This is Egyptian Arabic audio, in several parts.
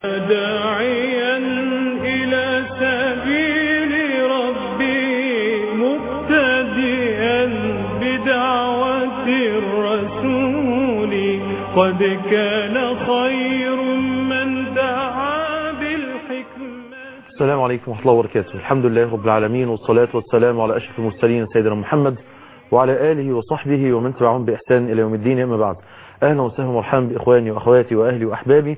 داعيا إلى سبيل ربي مقتديا بدعوة الرسول قد كان خير من دعا بالحكمة السلام عليكم ورحمة الله وبركاته الحمد لله رب العالمين والصلاة والسلام على أشرف المرسلين سيدنا محمد وعلى آله وصحبه ومن تبعهم بإحسان إلى يوم الدين أما بعد أهلا وسهلا ومرحبا بإخواني وأخواتي وأهلي وأحبابي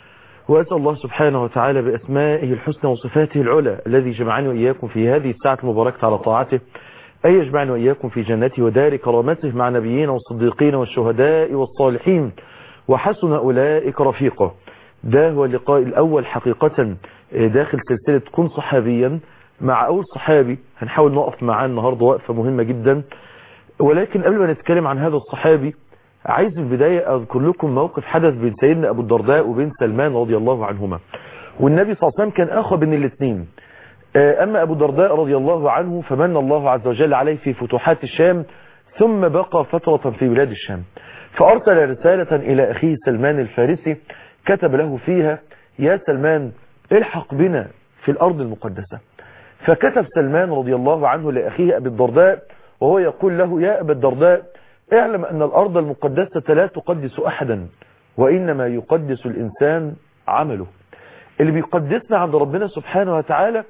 وأسأل الله سبحانه وتعالى بأسمائه الحسنى وصفاته العلى الذي جمعني وإياكم في هذه الساعة المباركة على طاعته أن يجمعني وإياكم في جنته ودار كرامته مع نبيين والصديقين والشهداء والصالحين وحسن أولئك رفيقا ده هو اللقاء الأول حقيقة داخل سلسلة كن صحابيا مع أول صحابي هنحاول نقف معاه النهاردة وقفة مهمة جدا ولكن قبل ما نتكلم عن هذا الصحابي عايز في البداية أذكر لكم موقف حدث بين سيدنا أبو الدرداء وبين سلمان رضي الله عنهما والنبي صلى الله عليه وسلم كان أخوة بين الاثنين أما أبو الدرداء رضي الله عنه فمن الله عز وجل عليه في فتوحات الشام ثم بقى فترة في بلاد الشام فأرسل رسالة إلى أخيه سلمان الفارسي كتب له فيها يا سلمان الحق بنا في الأرض المقدسة فكتب سلمان رضي الله عنه لأخيه أبي الدرداء وهو يقول له يا أبا الدرداء اعلم أن الأرض المقدسة لا تقدس أحدا وإنما يقدس الإنسان عمله اللي بيقدسنا عند ربنا سبحانه وتعالى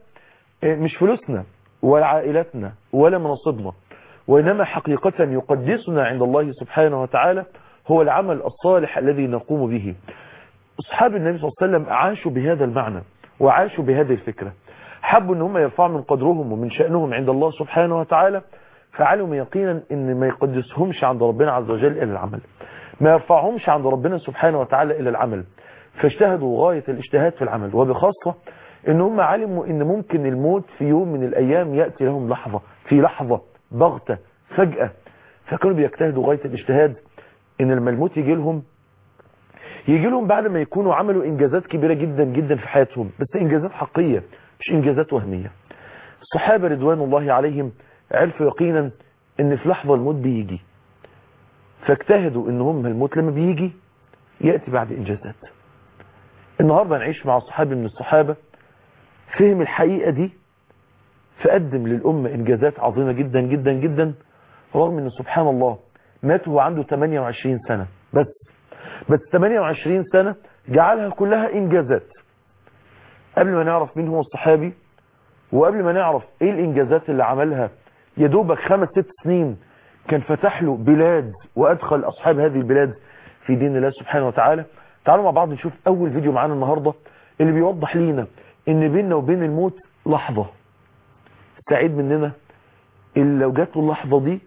مش فلوسنا ولا عائلتنا ولا مناصبنا وإنما حقيقة يقدسنا عند الله سبحانه وتعالى هو العمل الصالح الذي نقوم به أصحاب النبي صلى الله عليه وسلم عاشوا بهذا المعنى وعاشوا بهذه الفكرة حبوا ان هم يرفعوا من قدرهم ومن شأنهم عند الله سبحانه وتعالى فعلموا يقينا ان ما يقدسهمش عند ربنا عز وجل إلى العمل ما يرفعهمش عند ربنا سبحانه وتعالى إلى العمل فاجتهدوا غاية الاجتهاد في العمل وبخاصة ان هم علموا ان ممكن الموت في يوم من الايام يأتي لهم لحظة في لحظة ضغطة فجأة فكانوا بيجتهدوا غاية الاجتهاد ان لما الموت يجي لهم يجي لهم بعد ما يكونوا عملوا انجازات كبيرة جدا جدا في حياتهم بس انجازات حقيقية مش انجازات وهمية الصحابة رضوان الله عليهم عرفوا يقينا ان في لحظة الموت بيجي فاجتهدوا ان هم الموت لما بيجي يأتي بعد انجازات النهاردة نعيش مع صحابي من الصحابة فهم الحقيقة دي فقدم للأمة انجازات عظيمة جدا جدا جدا رغم ان سبحان الله مات وهو عنده 28 سنة بس بس 28 سنة جعلها كلها انجازات قبل ما نعرف مين هو الصحابي وقبل ما نعرف ايه الانجازات اللي عملها يا دوبك خمس ست سنين كان فتح له بلاد وادخل اصحاب هذه البلاد في دين الله سبحانه وتعالى تعالوا مع بعض نشوف اول فيديو معانا النهاردة اللي بيوضح لينا ان بيننا وبين الموت لحظة سعيد مننا اللي لو جات اللحظة دي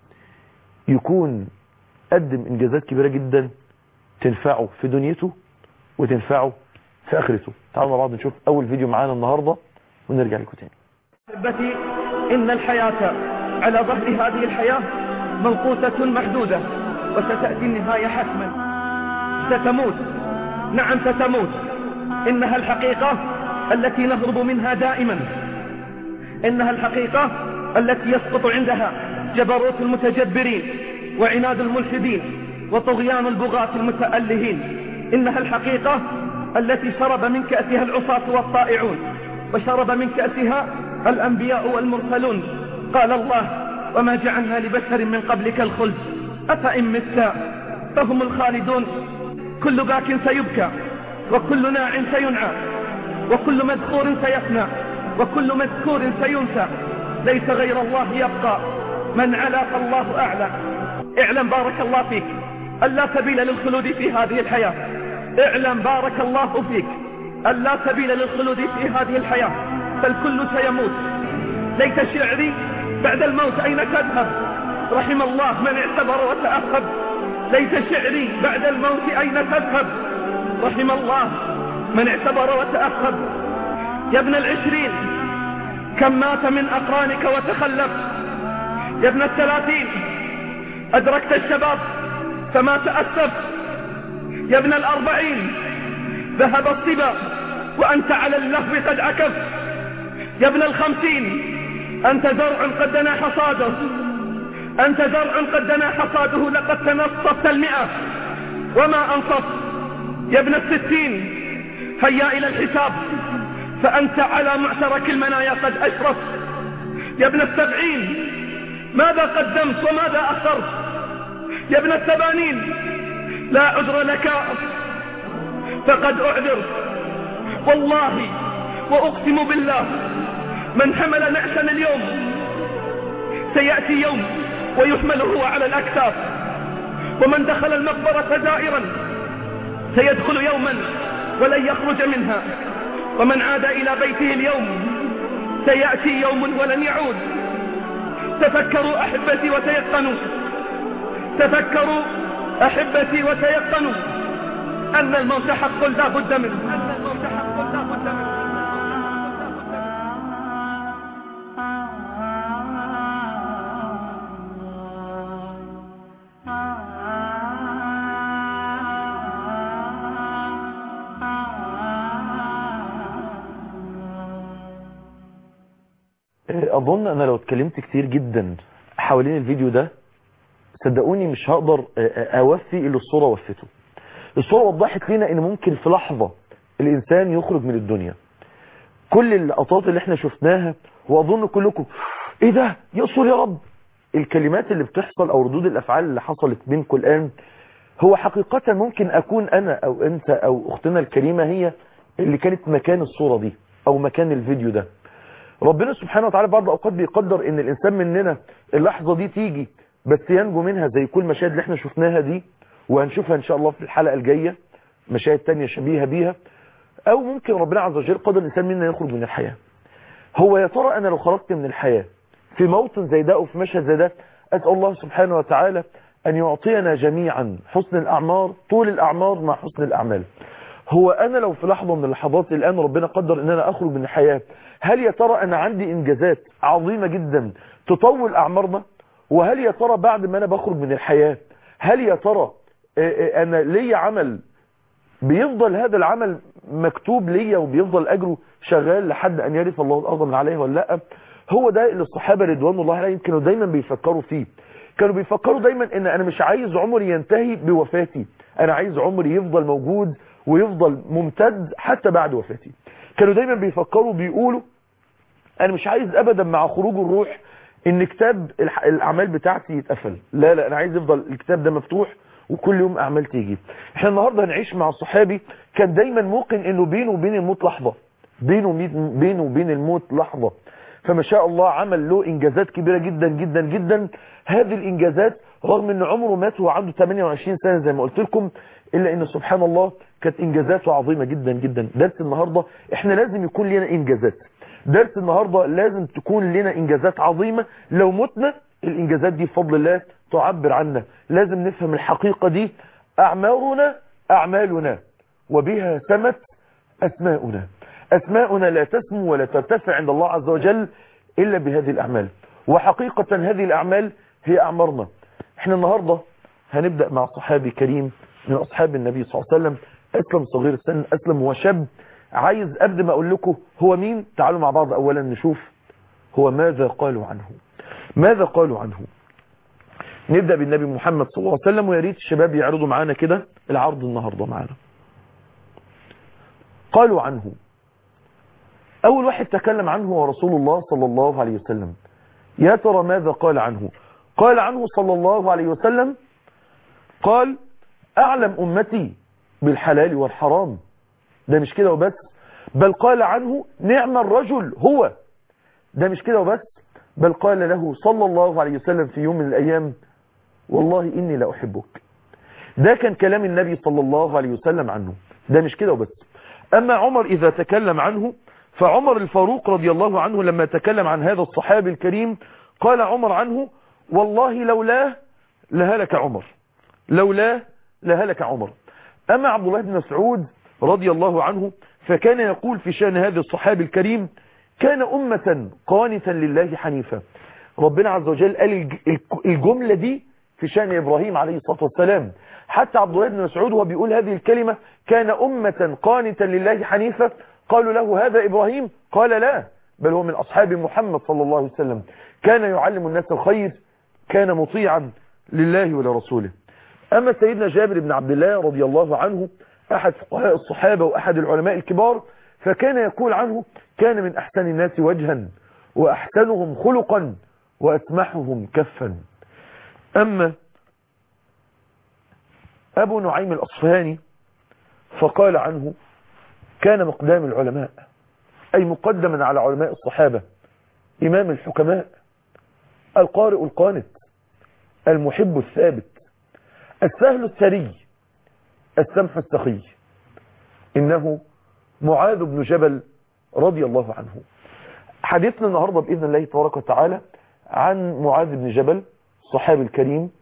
يكون قدم انجازات كبيرة جدا تنفعه في دنيته وتنفعه في اخرته تعالوا مع بعض نشوف اول فيديو معانا النهاردة ونرجع لكم تاني احبتي ان الحياة على ظهر هذه الحياة منقوصة محدودة وستأتي النهاية حتما ستموت نعم ستموت انها الحقيقة التي نهرب منها دائما انها الحقيقة التي يسقط عندها جبروت المتجبرين وعناد الملحدين وطغيان البغاة المتألهين إنها الحقيقة التي شرب من كأسها العصاة والطائعون وشرب من كأسها الأنبياء والمرسلون قال الله وما جعلنا لبشر من قبلك الخلد أفإن مت فهم الخالدون كل باك سيبكى وكل ناع سينعى وكل مذكور سيفنى وكل مذكور سينسى ليس غير الله يبقى من علا فالله أعلى اعلم بارك الله فيك ألا سبيل للخلود في هذه الحياة اعلم بارك الله فيك ألا سبيل للخلود في هذه الحياة فالكل سيموت ليت شعري بعد الموت أين تذهب رحم الله من اعتبر وتأخب ليت شعري بعد الموت أين تذهب رحم الله من اعتبر وتأخب يا ابن العشرين كم مات من أقرانك وتخلف يا ابن الثلاثين أدركت الشباب فما تأسف يا ابن الأربعين ذهب الصبا وأنت على اللهو قد عكف يا ابن الخمسين أنت زرع قد دنا حصاده أنت زرع قد دنا حصاده لقد تنصفت المئة وما أنصف يا ابن الستين هيا إلى الحساب فأنت على معترك المنايا قد أشرف يا ابن السبعين ماذا قدمت وماذا أخرت يا ابن الثمانين لا عذر لك فقد أعذر والله وأقسم بالله من حمل نعسا اليوم سيأتي يوم ويحمل هو على الأكتاف ومن دخل المقبرة زائرا سيدخل يوما ولن يخرج منها ومن عاد إلى بيته اليوم سيأتي يوم ولن يعود تفكروا أحبتي وتيقنوا تفكروا أحبتي وتيقنوا أن الموت حق لا بد منه أن الموت حق لا بد منه اظن انا لو اتكلمت كتير جدا حوالين الفيديو ده صدقوني مش هقدر اوفي اللي الصورة وفته الصورة وضحت لنا ان ممكن في لحظة الانسان يخرج من الدنيا كل اللقطات اللي احنا شفناها واظن كلكم ايه ده يقصر يا رب الكلمات اللي بتحصل او ردود الافعال اللي حصلت بينكم الان هو حقيقة ممكن اكون انا او انت او اختنا الكريمة هي اللي كانت مكان الصورة دي او مكان الفيديو ده ربنا سبحانه وتعالى بعض اوقات بيقدر ان الانسان مننا اللحظة دي تيجي بس ينجو منها زي كل المشاهد اللي احنا شفناها دي وهنشوفها ان شاء الله في الحلقة الجاية مشاهد تانية شبيهة بيها او ممكن ربنا عز وجل قدر الانسان منا يخرج من الحياة هو يا ترى انا لو خرجت من الحياة في موطن زي ده وفي مشهد زي ده اسأل الله سبحانه وتعالى ان يعطينا جميعا حسن الاعمار طول الاعمار مع حسن الاعمال هو انا لو في لحظة من اللحظات الان ربنا قدر ان انا اخرج من الحياة هل يا ترى انا عندي انجازات عظيمة جدا تطول اعمارنا وهل يا ترى بعد ما انا بخرج من الحياة هل يا ترى انا ليا عمل بيفضل هذا العمل مكتوب ليا وبيفضل اجره شغال لحد ان يرث الله الارض من عليها ولا لا هو ده اللي الصحابة رضوان الله عليهم كانوا دايما بيفكروا فيه كانوا بيفكروا دايما ان انا مش عايز عمري ينتهي بوفاتي انا عايز عمري يفضل موجود ويفضل ممتد حتى بعد وفاتي كانوا دايما بيفكروا بيقولوا انا مش عايز ابدا مع خروج الروح ان كتاب الاعمال بتاعتي يتقفل لا لا انا عايز يفضل الكتاب ده مفتوح وكل يوم اعمال تيجي احنا النهارده هنعيش مع صحابي كان دايما موقن انه بينه وبين الموت لحظه بينه بينه وبين الموت لحظه فما شاء الله عمل له انجازات كبيره جدا جدا جدا هذه الانجازات رغم ان عمره مات وهو عنده 28 سنه زي ما قلت لكم الا ان سبحان الله كانت انجازاته عظيمه جدا جدا درس النهارده احنا لازم يكون لنا انجازات درس النهاردة لازم تكون لنا انجازات عظيمة لو متنا الانجازات دي بفضل الله تعبر عنا لازم نفهم الحقيقة دي اعمارنا اعمالنا وبها سمت اسماؤنا اسماؤنا لا تسمو ولا ترتفع عند الله عز وجل الا بهذه الاعمال وحقيقة هذه الاعمال هي اعمارنا احنا النهاردة هنبدأ مع صحابي كريم من اصحاب النبي صلى الله عليه وسلم اسلم صغير السن اسلم وشاب عايز قبل ما اقول لكم هو مين تعالوا مع بعض اولا نشوف هو ماذا قالوا عنه ماذا قالوا عنه نبدأ بالنبي محمد صلى الله عليه وسلم ويا ريت الشباب يعرضوا معانا كده العرض النهاردة معانا قالوا عنه اول واحد تكلم عنه هو رسول الله صلى الله عليه وسلم يا ترى ماذا قال عنه قال عنه صلى الله عليه وسلم قال اعلم امتي بالحلال والحرام ده مش كده وبس بل قال عنه نعم الرجل هو ده مش كده وبس بل قال له صلى الله عليه وسلم في يوم من الأيام والله إني لا أحبك ده كان كلام النبي صلى الله عليه وسلم عنه ده مش كده وبس أما عمر إذا تكلم عنه فعمر الفاروق رضي الله عنه لما تكلم عن هذا الصحابي الكريم قال عمر عنه والله لولاه لهلك عمر لولاه لهلك عمر أما عبد الله بن مسعود رضي الله عنه فكان يقول في شأن هذا الصحابي الكريم كان أمة قانتا لله حنيفا ربنا عز وجل قال الجملة دي في شأن إبراهيم عليه الصلاة والسلام حتى عبد الله بن مسعود وهو بيقول هذه الكلمة كان أمة قانتا لله حنيفا قالوا له هذا إبراهيم قال لا بل هو من أصحاب محمد صلى الله عليه وسلم كان يعلم الناس الخير كان مطيعا لله ولرسوله أما سيدنا جابر بن عبد الله رضي الله عنه أحد فقهاء الصحابة وأحد العلماء الكبار فكان يقول عنه كان من أحسن الناس وجها وأحسنهم خلقا وأسمحهم كفا أما أبو نعيم الأصفهاني فقال عنه كان مقدام العلماء أي مقدما على علماء الصحابة إمام الحكماء القارئ القانت المحب الثابت السهل الثري السمح السخي إنه معاذ بن جبل رضي الله عنه حديثنا النهاردة بإذن الله تبارك وتعالى عن معاذ بن جبل الصحابي الكريم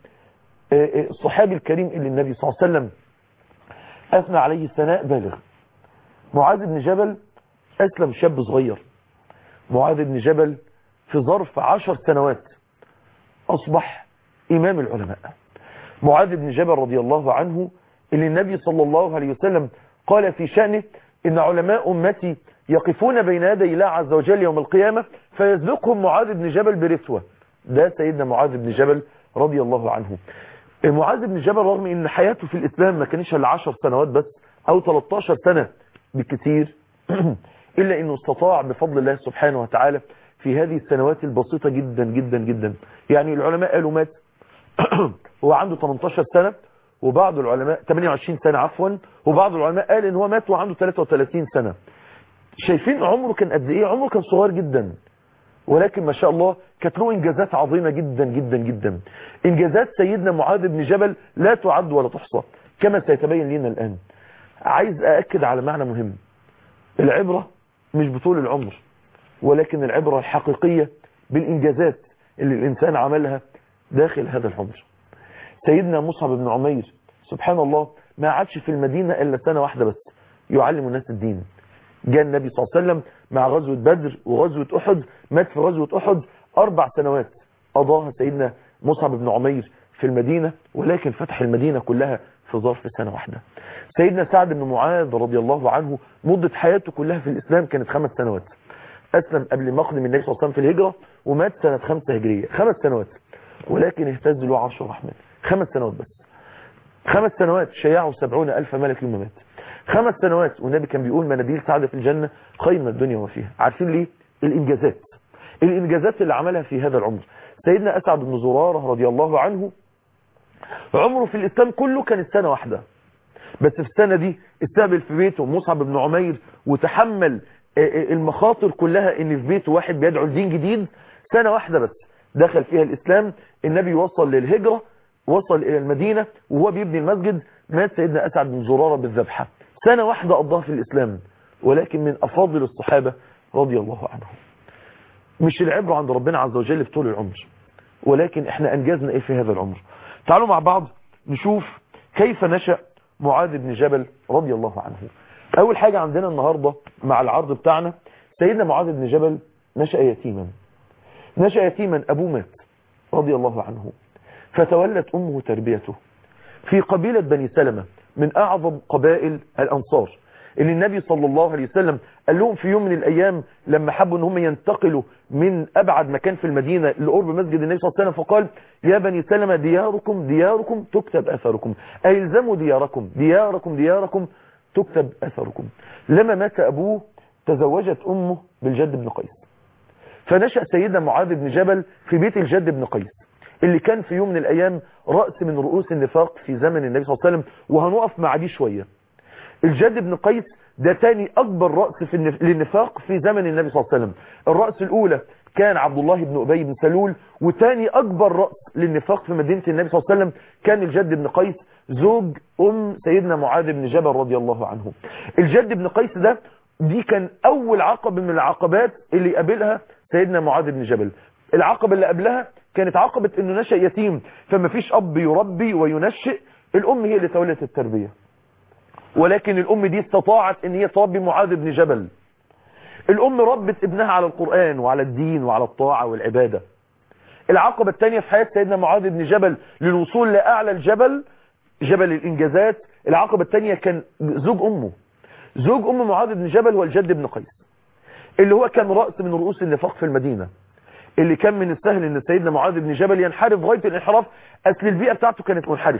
الصحابي الكريم اللي النبي صلى الله عليه وسلم أثنى عليه ثناء بالغ معاذ بن جبل أسلم شاب صغير معاذ بن جبل في ظرف عشر سنوات أصبح إمام العلماء معاذ بن جبل رضي الله عنه اللي النبي صلى الله عليه وسلم قال في شأنه إن علماء أمتي يقفون بين يدي الله عز وجل يوم القيامة فيسبقهم معاذ بن جبل برثوة ده سيدنا معاذ بن جبل رضي الله عنه معاذ بن جبل رغم ان حياته في الاسلام ما كانش الا 10 سنوات بس او 13 سنة بالكثير الا انه استطاع بفضل الله سبحانه وتعالى في هذه السنوات البسيطة جدا جدا جدا يعني العلماء قالوا مات هو عنده 18 سنة وبعض العلماء 28 سنة عفوا وبعض العلماء قال ان هو مات وعنده 33 سنة شايفين عمره كان قد ايه عمره كان صغير جدا ولكن ما شاء الله كانت له انجازات عظيمة جدا جدا جدا انجازات سيدنا معاذ بن جبل لا تعد ولا تحصى كما سيتبين لنا الآن عايز أأكد على معنى مهم العبرة مش بطول العمر ولكن العبرة الحقيقية بالإنجازات اللي الإنسان عملها داخل هذا العمر سيدنا مصعب بن عمير سبحان الله ما عادش في المدينة إلا سنة واحدة بس يعلم الناس الدين جاء النبي صلى الله عليه وسلم مع غزوة بدر وغزوة أحد مات في غزوة أحد أربع سنوات قضاها سيدنا مصعب بن عمير في المدينة ولكن فتح المدينة كلها في ظرف سنة واحدة سيدنا سعد بن معاذ رضي الله عنه مدة حياته كلها في الإسلام كانت خمس سنوات أسلم قبل مقدم النبي صلى الله عليه وسلم في الهجرة ومات سنة خمسة هجرية خمس سنوات ولكن اهتز له عرش الرحمن خمس سنوات بس خمس سنوات شيعوا سبعون ألف ملك يوم مات خمس سنوات والنبي كان بيقول مناديل سعد في الجنة خير من الدنيا وفيها عارفين ليه الإنجازات الإنجازات اللي عملها في هذا العمر سيدنا أسعد بن زرارة رضي الله عنه عمره في الإسلام كله كانت سنة واحدة بس في السنة دي استقبل في بيته مصعب بن عمير وتحمل المخاطر كلها ان في بيته واحد بيدعو لدين جديد سنة واحدة بس دخل فيها الإسلام النبي وصل للهجرة وصل إلى المدينة وهو بيبني المسجد مات سيدنا أسعد بن زرارة بالذبحة سنة واحدة قضاها في الإسلام ولكن من أفاضل الصحابة رضي الله عنهم مش العبرة عند ربنا عز وجل في طول العمر ولكن احنا أنجزنا ايه في هذا العمر تعالوا مع بعض نشوف كيف نشأ معاذ بن جبل رضي الله عنه أول حاجة عندنا النهاردة مع العرض بتاعنا سيدنا معاذ بن جبل نشأ يتيما نشأ يتيما أبوه مات رضي الله عنه فتولت أمه تربيته في قبيلة بني سلمة من أعظم قبائل الأنصار اللي النبي صلى الله عليه وسلم قال لهم في يوم من الأيام لما حبوا ان هم ينتقلوا من أبعد مكان في المدينة لقرب مسجد النبي صلى الله عليه وسلم فقال يا بني سلمة دياركم دياركم تكتب أثركم أي الزموا دياركم دياركم دياركم تكتب أثركم لما مات أبوه تزوجت أمه بالجد بن قيس فنشأ سيدنا معاذ بن جبل في بيت الجد بن قيس اللي كان في يوم من الأيام رأس من رؤوس النفاق في زمن النبي صلى الله عليه وسلم وهنقف مع دي شوية الجد بن قيس ده تاني أكبر رأس في النف... للنفاق في زمن النبي صلى الله عليه وسلم الرأس الأولى كان عبد الله بن أبي بن سلول وتاني أكبر رأس للنفاق في مدينة النبي صلى الله عليه وسلم كان الجد بن قيس زوج أم سيدنا معاذ بن جبل رضي الله عنه الجد بن قيس ده دي كان أول عقبة من العقبات اللي قابلها سيدنا معاذ بن جبل العقبة اللي قبلها كانت عقبة انه نشأ يتيم فما فيش اب يربي وينشئ الام هي اللي تولت التربية ولكن الام دي استطاعت ان هي تربي معاذ بن جبل الام ربت ابنها على القرآن وعلى الدين وعلى الطاعة والعبادة العقبة الثانية في حياة سيدنا معاذ بن جبل للوصول لأعلى الجبل جبل الإنجازات العقبة الثانية كان زوج أمه زوج أم معاذ بن جبل هو الجد بن قيس اللي هو كان رأس من رؤوس النفاق في المدينة اللي كان من السهل ان سيدنا معاذ بن جبل ينحرف غاية الانحراف اصل البيئة بتاعته كانت منحرفة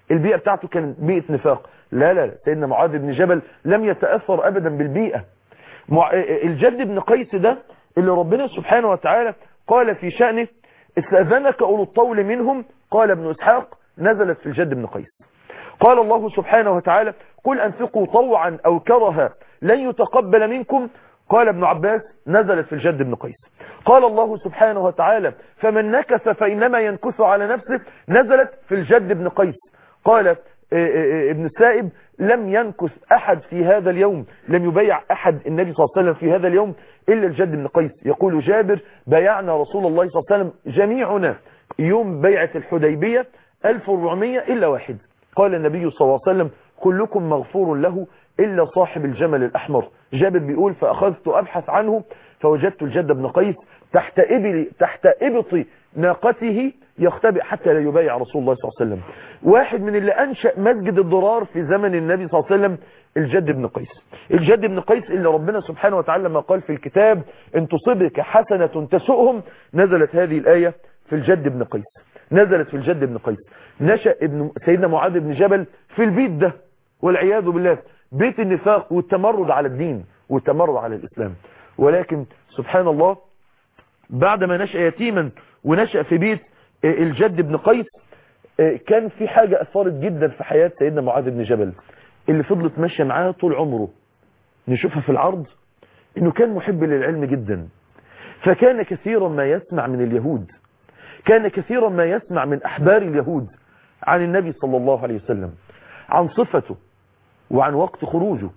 البيئة بتاعته كانت بيئة نفاق لا لا لا سيدنا معاذ بن جبل لم يتأثر أبدا بالبيئة مع... الجد بن قيس ده اللي ربنا سبحانه وتعالى قال في شأنه استأذنك أولو الطول منهم قال ابن إسحاق نزلت في الجد بن قيس قال الله سبحانه وتعالى قل أنفقوا طوعا أو كرها لن يتقبل منكم قال ابن عباس نزلت في الجد بن قيس قال الله سبحانه وتعالى فمن نكث فإنما ينكث على نفسه نزلت في الجد بن قيس قال ابن السائب لم ينكث أحد في هذا اليوم لم يبيع أحد النبي صلى الله عليه وسلم في هذا اليوم إلا الجد بن قيس يقول جابر بايعنا رسول الله صلى الله عليه وسلم جميعنا يوم بيعة الحديبية 1400 إلا واحد قال النبي صلى الله عليه وسلم كلكم مغفور له إلا صاحب الجمل الأحمر جابر بيقول فأخذت أبحث عنه فوجدت الجد بن قيس تحت إبل تحت إبط ناقته يختبئ حتى لا يبايع رسول الله صلى الله عليه وسلم واحد من اللي أنشأ مسجد الضرار في زمن النبي صلى الله عليه وسلم الجد بن قيس الجد بن قيس اللي ربنا سبحانه وتعالى لما قال في الكتاب ان تصبك حسنة تسؤهم نزلت هذه الآية في الجد بن قيس نزلت في الجد بن قيس نشأ ابن سيدنا معاذ بن جبل في البيت ده والعياذ بالله بيت النفاق والتمرد على الدين والتمرد على الإسلام ولكن سبحان الله بعدما نشأ يتيما ونشأ في بيت الجد بن قيس كان في حاجة أثرت جدا في حياة سيدنا معاذ بن جبل اللي فضلت ماشية معاه طول عمره نشوفها في العرض انه كان محب للعلم جدا فكان كثيرا ما يسمع من اليهود كان كثيرا ما يسمع من أحبار اليهود عن النبي صلى الله عليه وسلم عن صفته وعن وقت خروجه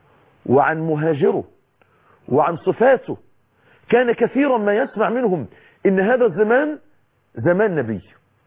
وعن مهاجره وعن صفاته كان كثيرا ما يسمع منهم ان هذا الزمان زمان نبي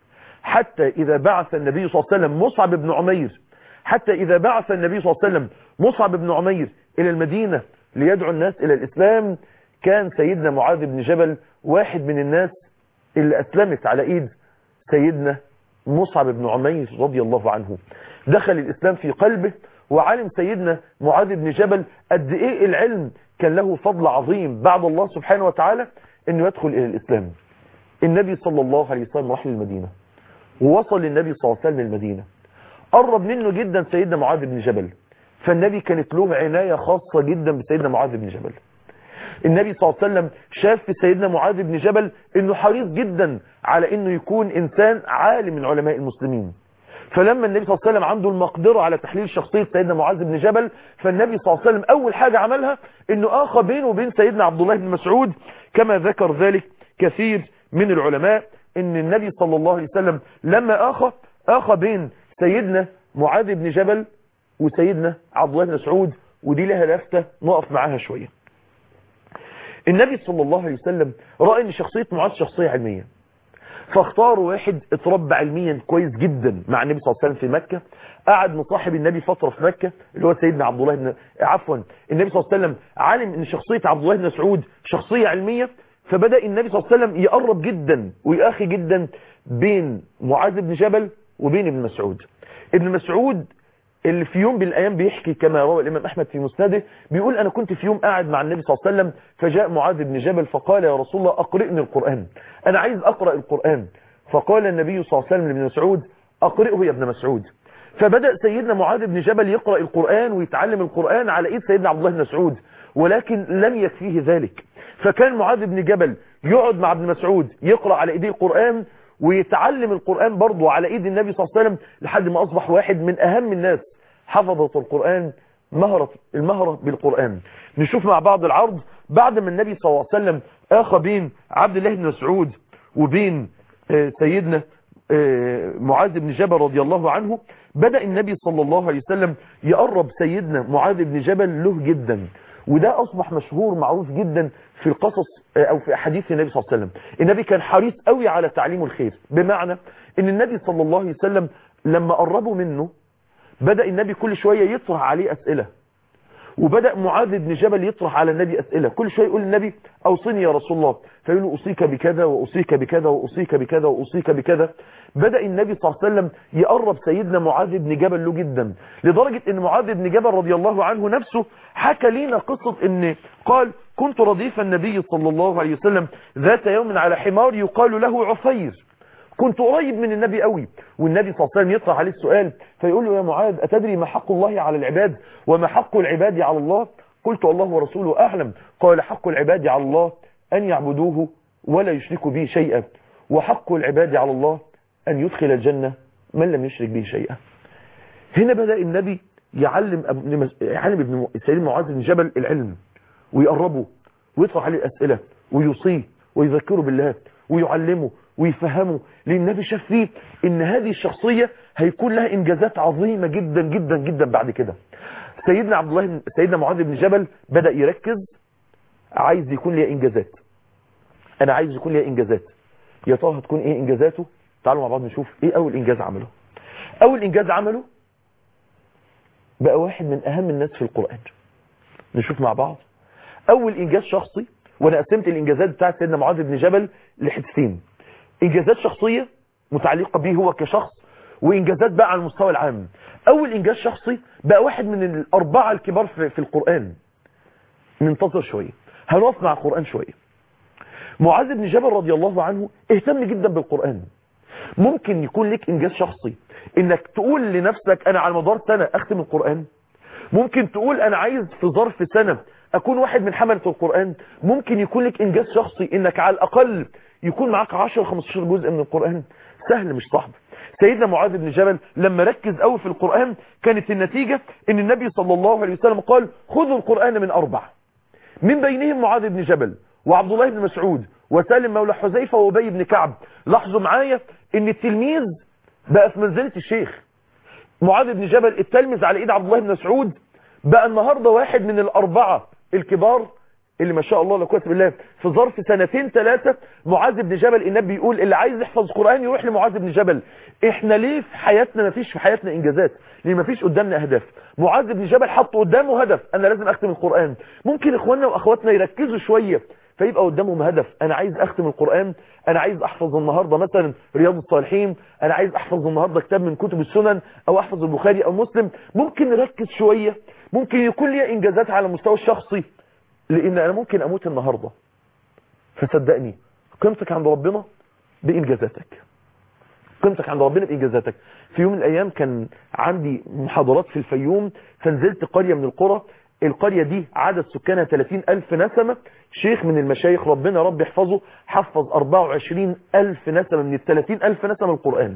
حتى إذا بعث النبي صلى الله عليه وسلم مصعب بن عمير حتى إذا بعث النبي صلى الله عليه وسلم مصعب بن عمير إلى المدينة ليدعو الناس إلى الإسلام كان سيدنا معاذ بن جبل واحد من الناس اللي أسلمت على إيد سيدنا مصعب بن عمير رضي الله عنه دخل الإسلام في قلبه وعلم سيدنا معاذ بن جبل قد إيه العلم كان له فضل عظيم بعد الله سبحانه وتعالى أنه يدخل إلى الإسلام النبي صلى الله عليه وسلم راح للمدينة ووصل للنبي صلى الله عليه وسلم المدينة قرب منه جدا سيدنا معاذ بن جبل فالنبي كانت له عناية خاصة جدا بسيدنا معاذ بن جبل النبي صلى الله عليه وسلم شاف في سيدنا معاذ بن جبل انه حريص جدا على انه يكون انسان عالم من علماء المسلمين فلما النبي صلى الله عليه وسلم عنده المقدرة على تحليل شخصية سيدنا معاذ بن جبل فالنبي صلى الله عليه وسلم اول حاجة عملها انه اخى بينه وبين سيدنا عبد الله بن مسعود كما ذكر ذلك كثير من العلماء ان النبي صلى الله عليه وسلم لما اخى اخى بين سيدنا معاذ بن جبل وسيدنا عبد الله بن مسعود ودي لها لفتة نقف معاها شوية النبي صلى الله عليه وسلم رأى ان شخصية معاذ شخصية علمية فاختار واحد اتربى علميا كويس جدا مع النبي صلى الله عليه وسلم في مكة قعد مصاحب النبي فترة في مكة اللي هو سيدنا عبد الله بن عفوا النبي صلى الله عليه وسلم علم ان شخصية عبد الله بن مسعود شخصية علمية فبدأ النبي صلى الله عليه وسلم يقرب جدا ويأخي جدا بين معاذ بن جبل وبين ابن مسعود ابن مسعود اللي في يوم من الايام بيحكي كما روى الامام احمد في مسنده بيقول انا كنت في يوم قاعد مع النبي صلى الله عليه وسلم فجاء معاذ بن جبل فقال يا رسول الله اقرئني القرآن انا عايز اقرأ القرآن فقال النبي صلى الله عليه وسلم لابن مسعود اقرئه يا ابن مسعود فبدأ سيدنا معاذ بن جبل يقرأ القرآن ويتعلم القرآن على ايد سيدنا عبد الله بن مسعود ولكن لم يكفيه ذلك فكان معاذ بن جبل يقعد مع ابن مسعود يقرأ على ايديه القرآن ويتعلم القرآن برضه على ايد النبي صلى الله عليه وسلم لحد ما اصبح واحد من اهم الناس حفظت القرآن مهرة المهرة بالقرآن نشوف مع بعض العرض بعد ما النبي صلى الله عليه وسلم اخى بين عبد الله بن مسعود وبين سيدنا معاذ بن جبل رضي الله عنه بدأ النبي صلى الله عليه وسلم يقرب سيدنا معاذ بن جبل له جدا وده أصبح مشهور معروف جدا في القصص أو في أحاديث النبي صلى الله عليه وسلم النبي كان حريص قوي على تعليم الخير بمعنى ان النبي صلى الله عليه وسلم لما قربوا منه بدأ النبي كل شوية يطرح عليه أسئلة وبدأ معاذ بن جبل يطرح على النبي أسئلة كل شوية يقول النبي أوصني يا رسول الله فيقول له أوصيك بكذا وأوصيك بكذا وأوصيك بكذا وأوصيك بكذا بدأ النبي صلى الله عليه وسلم يقرب سيدنا معاذ بن جبل له جدا لدرجة ان معاذ بن جبل رضي الله عنه نفسه حكى لنا قصة ان قال كنت رديف النبي صلى الله عليه وسلم ذات يوم على حمار يقال له عفير كنت قريب من النبي قوي والنبي صلى الله عليه وسلم يطرح عليه السؤال فيقول له يا معاذ أتدري ما حق الله على العباد وما حق العباد على الله قلت الله ورسوله أعلم قال حق العباد على الله أن يعبدوه ولا يشركوا به شيئا وحق العباد على الله أن يدخل الجنة من لم يشرك به شيئا هنا بدأ النبي يعلم ابن يعلم ابن سيدنا معاذ بن جبل العلم ويقربه ويطرح عليه الأسئلة ويوصيه ويذكره بالله ويعلمه ويفهمه لأن النبي شاف فيه ان هذه الشخصية هيكون لها انجازات عظيمة جدا جدا جدا بعد كده سيدنا عبد الله سيدنا معاذ بن جبل بدأ يركز عايز يكون ليها انجازات انا عايز يكون ليها انجازات يا ترى هتكون ايه انجازاته تعالوا مع بعض نشوف ايه اول انجاز عمله اول انجاز عمله بقى واحد من اهم الناس في القرآن نشوف مع بعض اول انجاز شخصي وانا قسمت الانجازات بتاعت سيدنا معاذ بن جبل لحتتين انجازات شخصية متعلقة به هو كشخص وانجازات بقى على المستوى العام اول انجاز شخصي بقى واحد من الاربعة الكبار في, في القرآن ننتظر شوية هنقف مع القرآن شوية معاذ بن جبل رضي الله عنه اهتم جدا بالقرآن ممكن يكون لك انجاز شخصي انك تقول لنفسك انا على مدار سنة اختم القرآن ممكن تقول انا عايز في ظرف سنة اكون واحد من حملة القرآن ممكن يكون لك انجاز شخصي انك على الاقل يكون معاك 10 15 جزء من القرآن سهل مش صعب سيدنا معاذ بن جبل لما ركز قوي في القرآن كانت النتيجة ان النبي صلى الله عليه وسلم قال خذوا القرآن من اربع من بينهم معاذ بن جبل وعبد الله بن مسعود وسالم مولى حذيفه وابي بن كعب لاحظوا معايا ان التلميذ بقى في منزلة الشيخ معاذ بن جبل التلمذ على ايد عبد الله بن مسعود بقى النهاردة واحد من الاربعة الكبار اللي ما شاء الله لا قوه بالله في ظرف سنتين ثلاثة معاذ بن جبل النبي بيقول اللي عايز يحفظ قرآن يروح لمعاذ بن جبل احنا ليه في حياتنا ما فيش في حياتنا انجازات ليه ما فيش قدامنا اهداف معاذ بن جبل حط قدامه هدف انا لازم اختم القرآن ممكن اخواننا واخواتنا يركزوا شوية فيبقى قدامهم هدف انا عايز اختم القرآن انا عايز احفظ النهاردة مثلا رياض الصالحين انا عايز احفظ النهاردة كتاب من كتب السنن او احفظ البخاري او مسلم ممكن نركز شوية ممكن يكون لي انجازات على المستوى الشخصي لان انا ممكن اموت النهاردة فصدقني قيمتك عند ربنا بانجازاتك قيمتك عند ربنا بانجازاتك في يوم من الايام كان عندي محاضرات في الفيوم فنزلت قرية من القرى القرية دي عدد سكانها 30 ألف نسمة شيخ من المشايخ ربنا رب يحفظه حفظ 24 ألف نسمة من ال 30 ألف نسمة القرآن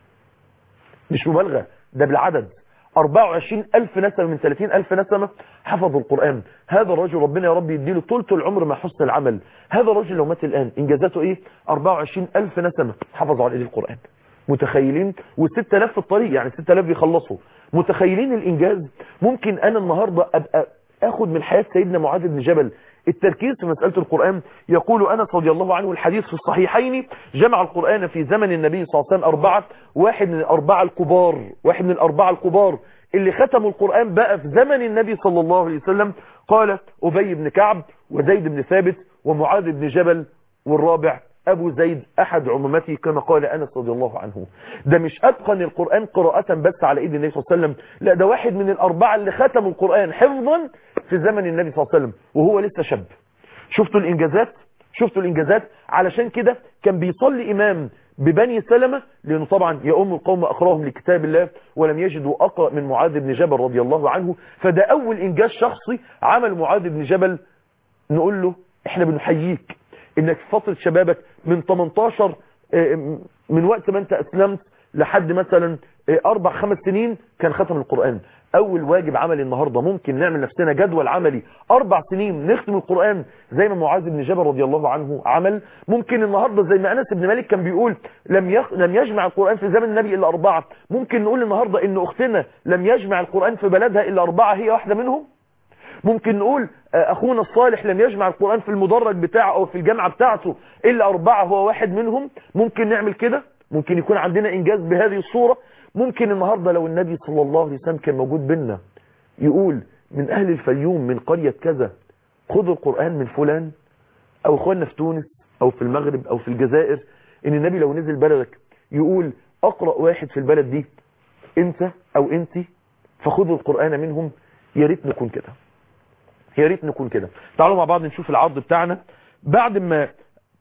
مش مبالغة ده بالعدد 24 ألف نسمة من 30 ألف نسمة حفظوا القرآن هذا الرجل ربنا يا رب يديله طولة العمر مع حسن العمل هذا الرجل لو مات الآن إنجازاته إيه 24 ألف نسمة حفظوا على إيد القرآن متخيلين و6000 في الطريق يعني 6000 بيخلصوا متخيلين الإنجاز ممكن أنا النهاردة أبقى أخد من حياة سيدنا معاذ بن جبل التركيز في مسألة القرآن يقول أنس رضي الله عنه الحديث في الصحيحين جمع القرآن في زمن النبي صلى الله عليه وسلم أربعة واحد من الأربعة الكبار واحد من الأربعة الكبار اللي ختموا القرآن بقى في زمن النبي صلى الله عليه وسلم قال أبي بن كعب وزيد بن ثابت ومعاذ بن جبل والرابع أبو زيد أحد عمومته كما قال أنس رضي الله عنه ده مش أتقن القرآن قراءة بس على إيد النبي صلى الله عليه وسلم لا ده واحد من الأربعة اللي ختموا القرآن حفظا في زمن النبي صلى الله عليه وسلم وهو لسه شاب شفتوا الإنجازات شفتوا الإنجازات علشان كده كان بيصلي إمام ببني سلمة لأنه طبعا يؤم القوم أقراهم لكتاب الله ولم يجدوا أقرأ من معاذ بن جبل رضي الله عنه فده أول إنجاز شخصي عمل معاذ بن جبل نقول له احنا بنحييك انك في فترة شبابك من 18 من وقت ما انت اسلمت لحد مثلا اربع خمس سنين كان ختم القرآن اول واجب عملي النهاردة ممكن نعمل نفسنا جدول عملي اربع سنين نختم القرآن زي ما معاذ بن جبل رضي الله عنه عمل ممكن النهاردة زي ما انس بن مالك كان بيقول لم يخ... لم يجمع القرآن في زمن النبي الا اربعة ممكن نقول النهاردة ان اختنا لم يجمع القرآن في بلدها الا اربعة هي واحدة منهم ممكن نقول اخونا الصالح لم يجمع القرآن في المدرج بتاعه او في الجامعة بتاعته الا اربعة هو واحد منهم ممكن نعمل كده ممكن يكون عندنا انجاز بهذه الصورة ممكن النهاردة لو النبي صلى الله عليه وسلم كان موجود بينا يقول من اهل الفيوم من قرية كذا خذوا القرآن من فلان او اخواننا في تونس او في المغرب او في الجزائر ان النبي لو نزل بلدك يقول اقرأ واحد في البلد دي انت او انت فخذوا القرآن منهم يا ريت نكون كده يا ريت نكون كده تعالوا مع بعض نشوف العرض بتاعنا بعد ما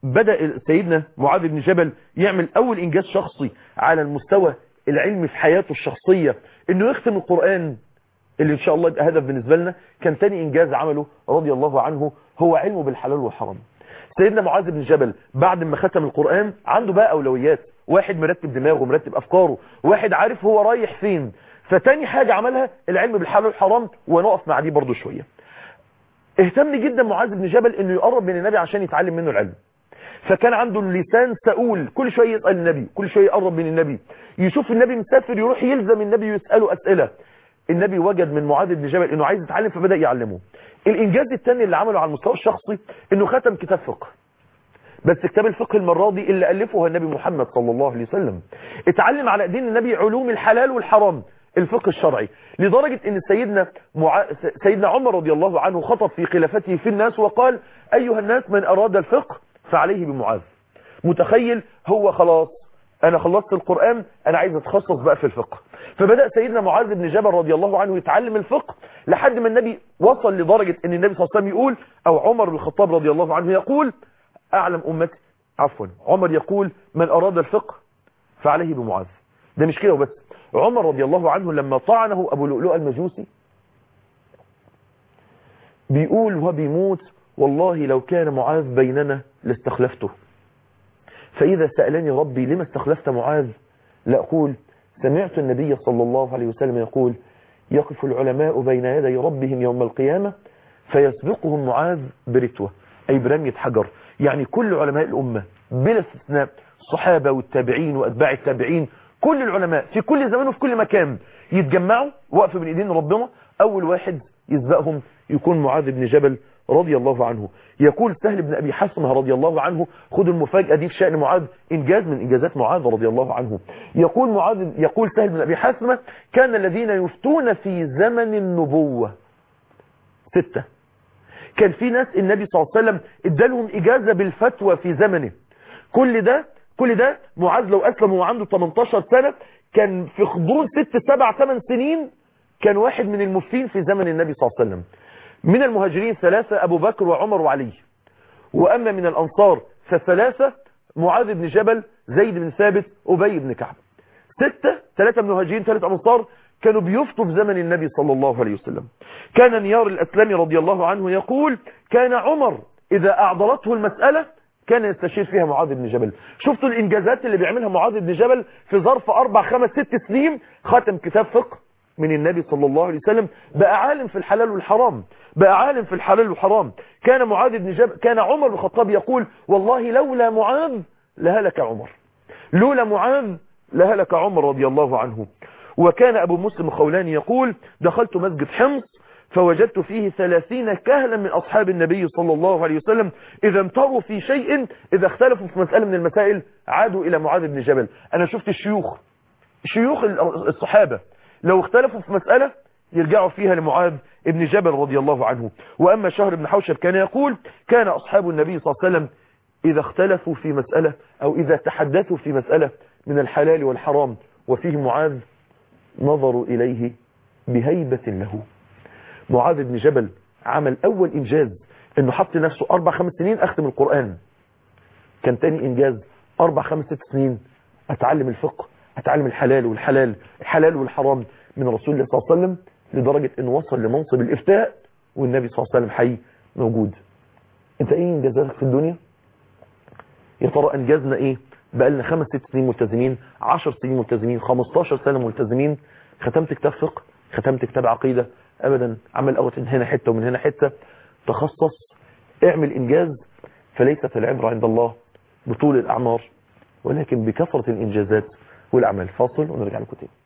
بدأ سيدنا معاذ بن جبل يعمل أول إنجاز شخصي على المستوى العلمي في حياته الشخصية إنه يختم القرآن اللي إن شاء الله يبقى هدف بالنسبة لنا كان تاني إنجاز عمله رضي الله عنه هو علمه بالحلال والحرام سيدنا معاذ بن جبل بعد ما ختم القرآن عنده بقى أولويات واحد مرتب دماغه مرتب أفكاره واحد عارف هو رايح فين فتاني حاجة عملها العلم بالحلال والحرام ونقف مع دي برضو شوية اهتم جدا معاذ بن جبل انه يقرب من النبي عشان يتعلم منه العلم فكان عنده اللسان سؤول كل شوية يسأل النبي كل شوية يقرب من النبي يشوف النبي مسافر يروح يلزم النبي ويسأله أسئلة النبي وجد من معاذ بن جبل انه عايز يتعلم فبدأ يعلمه الانجاز الثاني اللي عمله على المستوى الشخصي انه ختم كتاب فقه بس كتاب الفقه المرة دي اللي ألفه هو النبي محمد صلى الله عليه وسلم اتعلم على ايدين النبي علوم الحلال والحرام الفقه الشرعي لدرجة ان سيدنا مع... سيدنا عمر رضي الله عنه خطب في خلافته في الناس وقال ايها الناس من اراد الفقه فعليه بمعاذ متخيل هو خلاص انا خلصت القرآن انا عايز اتخصص بقى في الفقه فبدأ سيدنا معاذ بن جبل رضي الله عنه يتعلم الفقه لحد ما النبي وصل لدرجة ان النبي صلى الله عليه وسلم يقول او عمر بن الخطاب رضي الله عنه يقول اعلم امتي عفوا عمر يقول من اراد الفقه فعليه بمعاذ ده مش كده وبس عمر رضي الله عنه لما طعنه ابو لؤلؤ المجوسي بيقول وبيموت والله لو كان معاذ بيننا لاستخلفته فإذا سألني ربي لما استخلفت معاذ لأقول سمعت النبي صلى الله عليه وسلم يقول يقف العلماء بين يدي ربهم يوم القيامة فيسبقهم معاذ برتوة أي برمية حجر يعني كل علماء الأمة بلا استثناء الصحابة والتابعين وأتباع التابعين كل العلماء في كل زمان وفي كل مكان يتجمعوا وقفوا بين ايدين ربنا اول واحد يسبقهم يكون معاذ بن جبل رضي الله عنه يقول سهل بن ابي حسمه رضي الله عنه خدوا المفاجاه دي في شان معاذ انجاز من انجازات معاذ رضي الله عنه يقول معاذ يقول سهل بن ابي حسمه كان الذين يفتون في زمن النبوه سته كان في ناس النبي صلى الله عليه وسلم ادالهم اجازه بالفتوى في زمنه كل ده كل ده معاذ لو أسلم وهو عنده 18 سنة كان في غضون 6 7 8 سنين كان واحد من المفتين في زمن النبي صلى الله عليه وسلم من المهاجرين ثلاثة أبو بكر وعمر وعلي وأما من الأنصار فثلاثة معاذ بن جبل زيد بن ثابت أبي بن كعب ستة ثلاثة من المهاجرين ثلاثة أنصار كانوا بيفتوا في زمن النبي صلى الله عليه وسلم كان نيار الأسلامي رضي الله عنه يقول كان عمر إذا أعضلته المسألة كان يستشير فيها معاذ بن جبل شفتوا الانجازات اللي بيعملها معاذ بن جبل في ظرف اربع خمس ست سنين ختم كتاب فقه من النبي صلى الله عليه وسلم بقى عالم في الحلال والحرام بقى عالم في الحلال والحرام كان معاذ بن جبل كان عمر بن الخطاب يقول والله لولا معاذ لهلك عمر لولا معاذ لهلك عمر رضي الله عنه وكان ابو مسلم الخولاني يقول دخلت مسجد حمص فوجدت فيه ثلاثين كهلا من أصحاب النبي صلى الله عليه وسلم إذا امتروا في شيء إذا اختلفوا في مسألة من المسائل عادوا إلى معاذ بن جبل أنا شفت الشيوخ شيوخ الصحابة لو اختلفوا في مسألة يرجعوا فيها لمعاذ بن جبل رضي الله عنه وأما شهر بن حوشب كان يقول كان أصحاب النبي صلى الله عليه وسلم إذا اختلفوا في مسألة أو إذا تحدثوا في مسألة من الحلال والحرام وفيه معاذ نظروا إليه بهيبة له معاذ بن جبل عمل اول انجاز انه حط نفسه اربع خمس سنين اختم القرآن كان تاني انجاز اربع خمس ست سنين اتعلم الفقه اتعلم الحلال والحلال الحلال والحرام من رسول الله صلى الله عليه وسلم لدرجة انه وصل لمنصب الافتاء والنبي صلى الله عليه وسلم حي موجود انت ايه انجازاتك في الدنيا يا ترى انجزنا ايه بقالنا خمس ست سنين ملتزمين عشر سنين ملتزمين 15 سنة ملتزمين ختمت كتاب فقه ختمت كتاب عقيدة ابدا عمل اوت من هنا حتة ومن هنا حتة تخصص اعمل انجاز فليست العبرة عند الله بطول الاعمار ولكن بكثرة الانجازات والاعمال فاصل ونرجع لكم تاني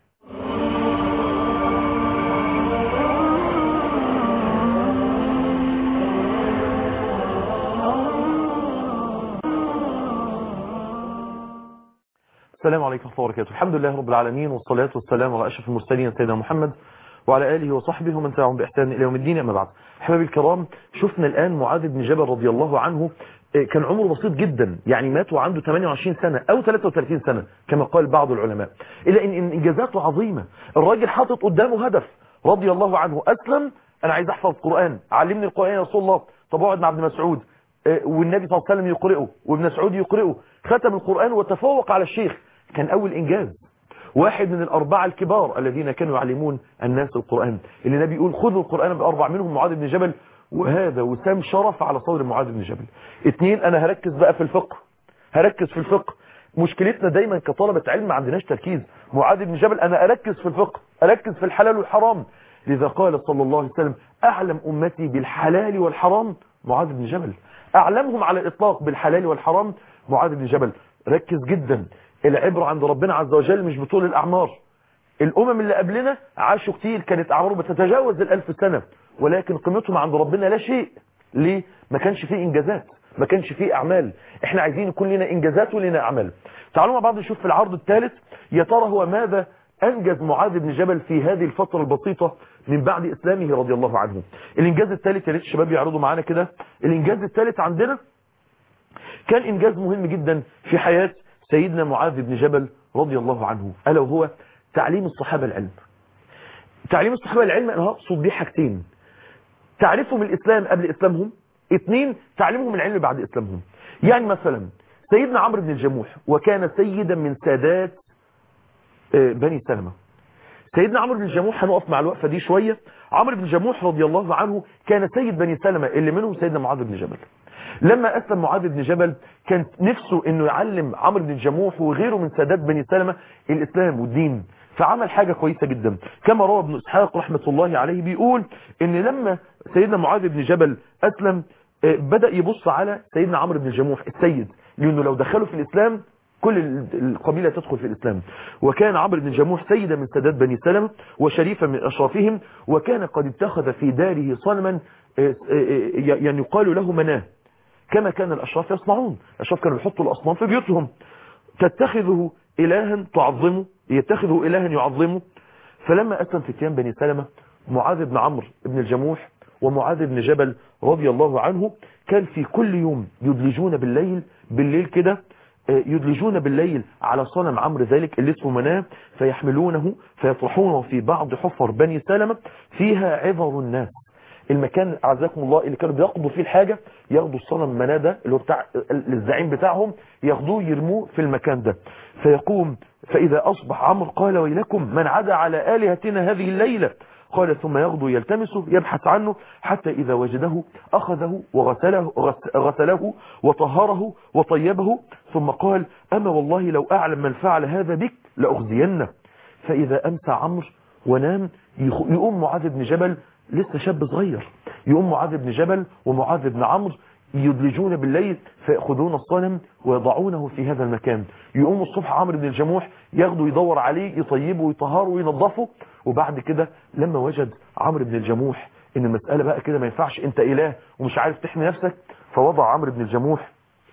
السلام عليكم ورحمة الله وبركاته الحمد لله رب العالمين والصلاة والسلام على أشرف المرسلين سيدنا محمد وعلى آله وصحبه ومن تبعهم بإحسان إلى يوم الدين أما بعد أحبابي الكرام شفنا الآن معاذ بن جبل رضي الله عنه كان عمره بسيط جدا يعني مات وعنده 28 سنة أو 33 سنة كما قال بعض العلماء إلا إن إنجازاته عظيمة الراجل حاطط قدامه هدف رضي الله عنه أسلم أنا عايز أحفظ القرآن علمني القرآن يا رسول الله طب اقعد مع ابن مسعود آه، والنبي صلى الله عليه وسلم يقرئه وابن مسعود يقرئه ختم القرآن وتفوق على الشيخ كان أول إنجاز واحد من الأربعة الكبار الذين كانوا يعلمون الناس القرآن اللي النبي يقول خذوا القرآن بأربع منهم معاذ بن جبل وهذا وسام شرف على صدر معاذ بن جبل اتنين أنا هركز بقى في الفقه هركز في الفقه مشكلتنا دايما كطلبة علم ما عندناش تركيز معاذ بن جبل أنا أركز في الفقه أركز في الحلال والحرام لذا قال صلى الله عليه وسلم أعلم أمتي بالحلال والحرام معاذ بن جبل أعلمهم على الإطلاق بالحلال والحرام معاذ بن جبل ركز جدا العبرة عند ربنا عز وجل مش بطول الأعمار الأمم اللي قبلنا عاشوا كتير كانت أعمارهم بتتجاوز الألف سنة ولكن قيمتهم عند ربنا لا شيء ليه؟ ما كانش فيه إنجازات ما كانش فيه أعمال احنا عايزين يكون لنا إنجازات ولنا أعمال تعالوا مع بعض نشوف في العرض الثالث يا ترى هو ماذا أنجز معاذ بن جبل في هذه الفترة البسيطة من بعد إسلامه رضي الله عنه الإنجاز الثالث يا ريت الشباب يعرضوا معانا كده الإنجاز الثالث عندنا كان إنجاز مهم جدا في حياة سيدنا معاذ بن جبل رضي الله عنه ألا وهو تعليم الصحابة العلم تعليم الصحابة العلم أنا هقصد بيه حاجتين تعريفهم الإسلام قبل إسلامهم اثنين تعليمهم العلم بعد إسلامهم يعني مثلا سيدنا عمرو بن الجموح وكان سيدا من سادات آه، بني سلمة سيدنا عمرو بن الجموح هنقف مع الوقفة دي شوية عمرو بن الجموح رضي الله عنه كان سيد بني سلمة اللي منهم سيدنا معاذ بن جبل لما أسلم معاذ بن جبل كان نفسه انه يعلم عمرو بن الجموح وغيره من سادات بني سلمة الإسلام والدين فعمل حاجة كويسة جدا كما روى ابن إسحاق رحمة الله عليه بيقول ان لما سيدنا معاذ بن جبل أسلم آه، بدأ يبص على سيدنا عمرو بن الجموح السيد لأنه لو دخلوا في الإسلام كل القبيلة تدخل في الإسلام وكان عمرو بن الجموح سيدا من سادات بني سلمة وشريفا من أشرافهم وكان قد اتخذ في داره صنما آه، آه، يعني يقال له مناه كما كان الأشراف يصنعون الأشراف كانوا يحطوا الأصنام في بيوتهم تتخذه إلها تعظمه يتخذه إلها يعظمه فلما أسلم فتيان بني سلمة معاذ بن عمرو بن الجموح ومعاذ بن جبل رضي الله عنه كان في كل يوم يدلجون بالليل بالليل كده آه، يدلجون بالليل على صنم عمرو ذلك اللي اسمه مناه فيحملونه فيطرحونه في بعض حفر بني سلمة فيها عذر الناس المكان اعزكم الله اللي كانوا بياخدوا فيه الحاجة ياخدوا الصنم مناه ده اللي هو بتاع الزعيم بتاعهم ياخدوه يرموه في المكان ده فيقوم فإذا أصبح عمرو قال ويلكم من عدا على آلهتنا هذه الليلة قال ثم يغدو يلتمسه يبحث عنه حتى إذا وجده أخذه وغسله غس- غسله وطهره وطيبه ثم قال أما والله لو أعلم من فعل هذا بك لأخزينه فإذا أمسى عمرو ونام يخ- يقوم معاذ بن جبل لسه شاب صغير يقوم معاذ بن جبل ومعاذ بن عمرو يدلجون بالليل فيأخذون الصنم ويضعونه في هذا المكان يقوم الصبح عمرو بن الجموح ياخده يدور عليه يطيبه ويطهره وينظفه وبعد كده لما وجد عمرو بن الجموح ان المسألة بقى كده ما ينفعش انت اله ومش عارف تحمي نفسك فوضع عمرو بن الجموح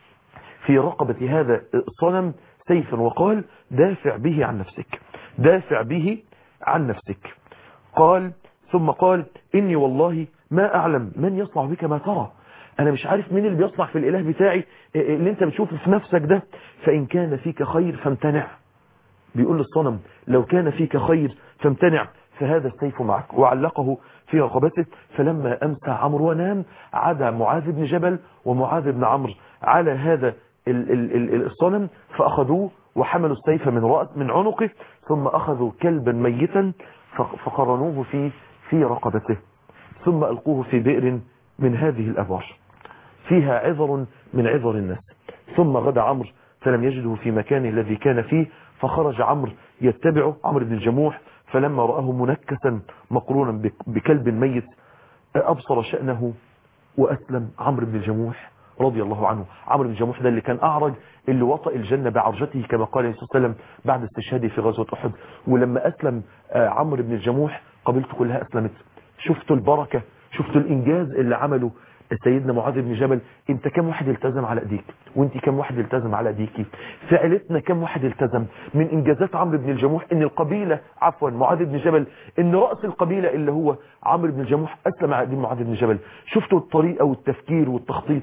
في رقبة هذا الصنم سيفا وقال دافع به عن نفسك دافع به عن نفسك قال ثم قال إني والله ما أعلم من يصنع بك ما ترى أنا مش عارف مين اللي بيصنع في الإله بتاعي اللي أنت بتشوفه في نفسك ده فإن كان فيك خير فامتنع بيقول للصنم لو كان فيك خير فامتنع فهذا السيف معك وعلقه في رقبته فلما أمسى عمرو ونام عدا معاذ بن جبل ومعاذ بن عمرو على هذا ال- ال- ال- الصنم فأخذوه وحملوا السيف من رأس من عنقه ثم أخذوا كلبا ميتا فق- فقرنوه في في رقبته ثم ألقوه في بئر من هذه الأبار فيها عذر من عذر الناس ثم غدا عمرو فلم يجده في مكانه الذي كان فيه فخرج عمرو يتبعه عمرو بن الجموح فلما رآه منكسا مقرونا بك- بكلب ميت أبصر شأنه وأسلم عمرو بن الجموح رضي الله عنه عمرو بن الجموح ده اللي كان أعرج اللي وطأ الجنة بعرجته كما قال النبي صلى الله عليه وسلم بعد استشهاده في غزوة أحد ولما أسلم آه، عمرو بن الجموح قبيلته كلها أسلمت شفتوا البركة شفتوا الإنجاز اللي عمله سيدنا معاذ بن جبل انت كم واحد التزم على ايديك وانت كم واحد التزم على ايديكي في عيلتنا كم واحد التزم من انجازات عمرو بن الجموح ان القبيلة عفوا معاذ بن جبل ان رأس القبيلة اللي هو عمرو بن الجموح اسلم على دين معاذ بن جبل شفتوا الطريقة والتفكير والتخطيط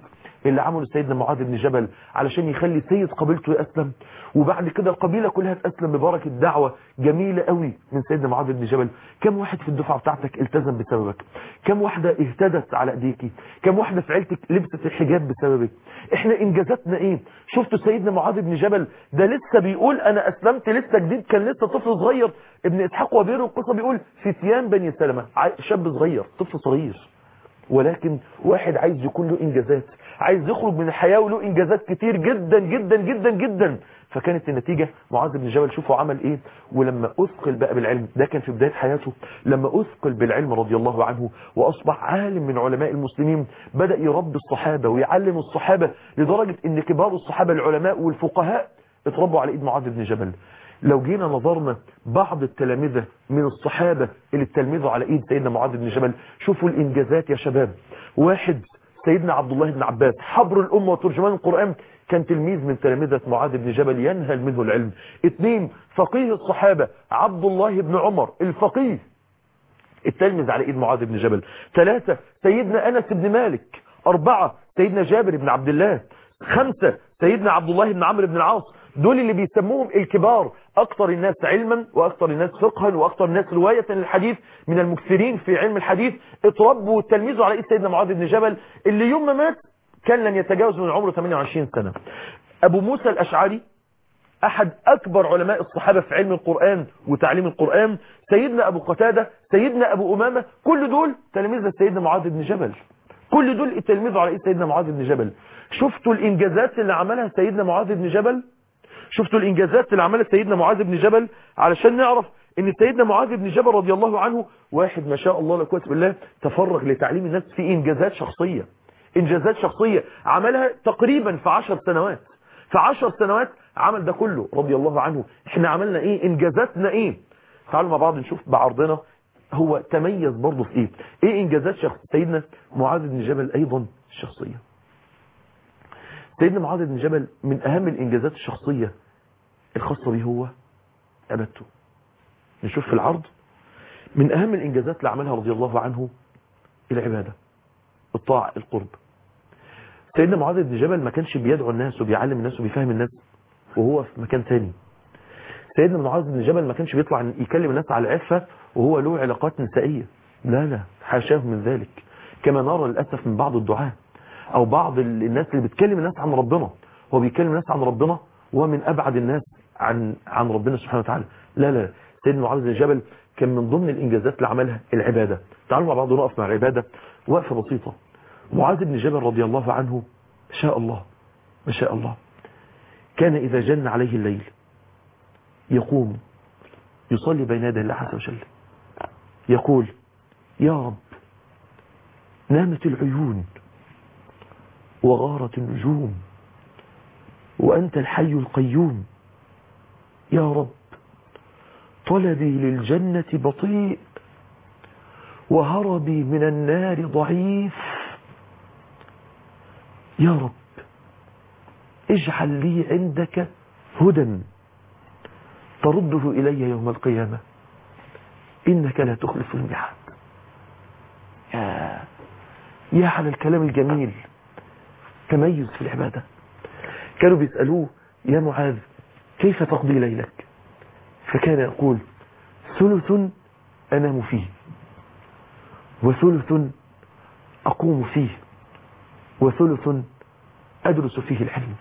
اللي عمله سيدنا معاذ بن جبل علشان يخلي سيد قبيلته يأسلم وبعد كده القبيلة كلها تأسلم ببركة دعوة جميلة قوي من سيدنا معاذ بن جبل كم واحد في الدفعة بتاعتك التزم بسببك كم واحدة اهتدت على ايديكي كم واحدة في عيلتك لبست الحجاب بسببك احنا انجازاتنا ايه شفتوا سيدنا معاذ بن جبل ده لسه بيقول انا اسلمت لسه جديد كان لسه طفل صغير ابن اسحاق وبيره القصة بيقول فتيان بني سلمة شاب صغير طفل صغير ولكن واحد عايز يكون له انجازات عايز يخرج من الحياة وله انجازات كتير جدا جدا جدا جدا فكانت النتيجة معاذ بن جبل شوفوا عمل ايه ولما اثقل بقى بالعلم ده كان في بداية حياته لما اثقل بالعلم رضي الله عنه واصبح عالم من علماء المسلمين بدأ يربي الصحابة ويعلم الصحابة لدرجة ان كبار الصحابة العلماء والفقهاء اتربوا على ايد معاذ بن جبل لو جينا نظرنا بعض التلامذة من الصحابة اللي اتلمذوا على ايد سيدنا معاذ بن جبل شوفوا الانجازات يا شباب واحد سيدنا عبد الله بن عباس حبر الأمة وترجمان القرآن كان تلميذ من تلامذة معاذ بن جبل ينهل منه العلم اثنين فقيه الصحابة عبد الله بن عمر الفقيه التلمذ على ايد معاذ بن جبل ثلاثة سيدنا أنس بن مالك أربعة سيدنا جابر بن عبد الله خمسة سيدنا عبد الله بن عمرو بن العاص دول اللي بيسموهم الكبار أكثر الناس علما وأكثر الناس فقها وأكثر الناس رواية للحديث من المكثرين في علم الحديث اتربوا وتلميذوا على ايد سيدنا معاذ بن جبل اللي يوم ما مات كان لن يتجاوز من عمره 28 سنة أبو موسى الأشعري أحد أكبر علماء الصحابة في علم القرآن وتعليم القرآن سيدنا أبو قتادة سيدنا أبو أمامة كل دول تلاميذ سيدنا معاذ بن جبل كل دول التلميذ على ايد سيدنا معاذ بن جبل شفتوا الإنجازات اللي عملها سيدنا معاذ بن جبل شفتوا الإنجازات اللي عملها سيدنا معاذ بن جبل علشان نعرف ان سيدنا معاذ بن جبل رضي الله عنه واحد ما شاء الله لا قوه بالله تفرغ لتعليم الناس في إنجازات شخصية إنجازات شخصية عملها تقريبا في عشر سنوات في عشر سنوات عمل ده كله رضي الله عنه احنا عملنا ايه انجازاتنا ايه تعالوا مع بعض نشوف بعرضنا هو تميز برضه في ايه ايه انجازات شخص سيدنا معاذ بن جبل ايضا الشخصية سيدنا معاذ بن جبل من اهم الانجازات الشخصية الخاصة به هو ابدته نشوف في العرض من اهم الانجازات اللي عملها رضي الله عنه العبادة الطاعة القرب سيدنا معاذ بن جبل ما كانش بيدعو الناس وبيعلم الناس وبيفهم الناس وهو في مكان تاني سيدنا معاذ بن جبل ما كانش بيطلع يكلم الناس على العفة وهو له علاقات نسائية لا لا حاشاه من ذلك كما نرى للأسف من بعض الدعاة أو بعض الناس اللي بتكلم الناس عن ربنا هو بيكلم الناس عن ربنا ومن أبعد الناس عن عن ربنا سبحانه وتعالى لا لا سيدنا معاذ بن جبل كان من ضمن الإنجازات اللي عملها العبادة تعالوا مع بعض نقف مع العبادة وقفة بسيطة معاذ بن جبل رضي الله عنه ما شاء الله ما شاء الله كان إذا جن عليه الليل يقوم يصلي بين يدي الله عز وجل يقول يا رب نامت العيون وغارت النجوم وأنت الحي القيوم يا رب طلبي للجنة بطيء وهربي من النار ضعيف يا رب اجعل لي عندك هدى ترده إلي يوم القيامة إنك لا تخلف الميعاد يا يا على الكلام الجميل تميز في العبادة كانوا بيسألوه يا معاذ كيف تقضي ليلك فكان يقول ثلث أنام فيه وثلث أقوم فيه وثلث أدرس فيه العلم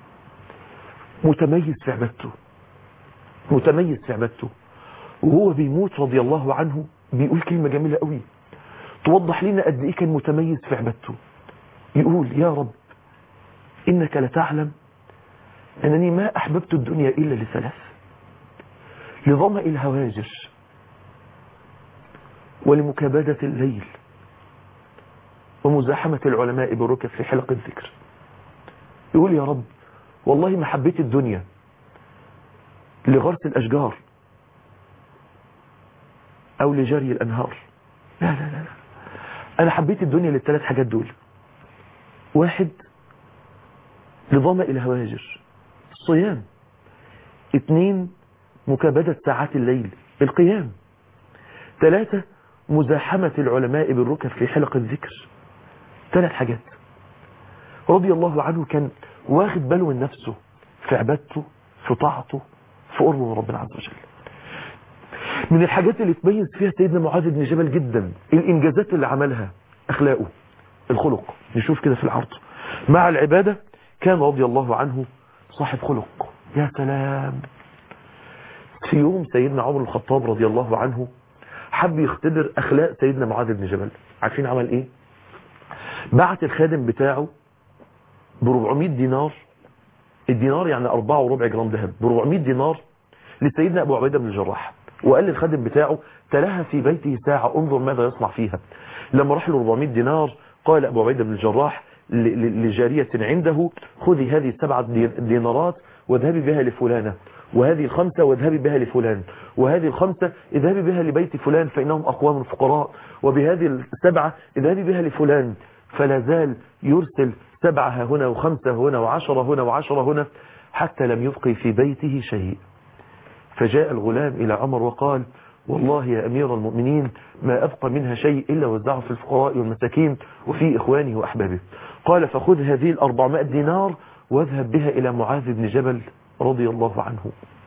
متميز في عبادته متميز في عبادته وهو بيموت رضي الله عنه بيقول كلمة جميلة قوي توضح لنا قد ايه كان متميز في عبادته يقول يا رب إنك لتعلم أنني ما أحببت الدنيا إلا لثلاث لظمأ الهواجر ولمكابدة الليل ومزاحمة العلماء بالركب في حلق الذكر يقول يا رب والله ما حبيت الدنيا لغرس الأشجار أو لجري الأنهار لا لا لا أنا حبيت الدنيا للثلاث حاجات دول واحد لظمأ الهواجر الصيام اثنين مكابدة ساعات الليل القيام ثلاثة مزاحمة العلماء بالركب في حلق الذكر ثلاث حاجات رضي الله عنه كان واخد باله من نفسه في عبادته في طاعته في قربه من ربنا عز وجل من الحاجات اللي تميز فيها سيدنا معاذ بن جبل جدا الانجازات اللي عملها اخلاقه الخلق نشوف كده في العرض مع العبادة كان رضي الله عنه صاحب خلق يا سلام في يوم سيدنا عمر الخطاب رضي الله عنه حب يختبر اخلاق سيدنا معاذ بن جبل عارفين عمل ايه بعت الخادم بتاعه ب 400 دينار الدينار يعني 4 وربع جرام ذهب ب 400 دينار لسيدنا ابو عبيده بن الجراح وقال للخادم بتاعه تلاها في بيته ساعة انظر ماذا يصنع فيها لما راح له 400 دينار قال ابو عبيده بن الجراح لجارية عنده خذي هذه السبعة دينارات واذهبي بها لفلانة وهذه الخمسة واذهبي بها لفلان وهذه الخمسة اذهبي بها لبيت فلان فإنهم أقوام فقراء وبهذه السبعة اذهبي بها لفلان فلا زال يرسل سبعة هنا وخمسة هنا وعشرة هنا وعشرة هنا حتى لم يبقي في بيته شيء فجاء الغلام إلى عمر وقال والله يا أمير المؤمنين ما أبقى منها شيء إلا وزعه في الفقراء والمساكين وفي إخوانه وأحبابه قال فخذ هذه الأربعمائة دينار واذهب بها إلى معاذ بن جبل رضي الله عنه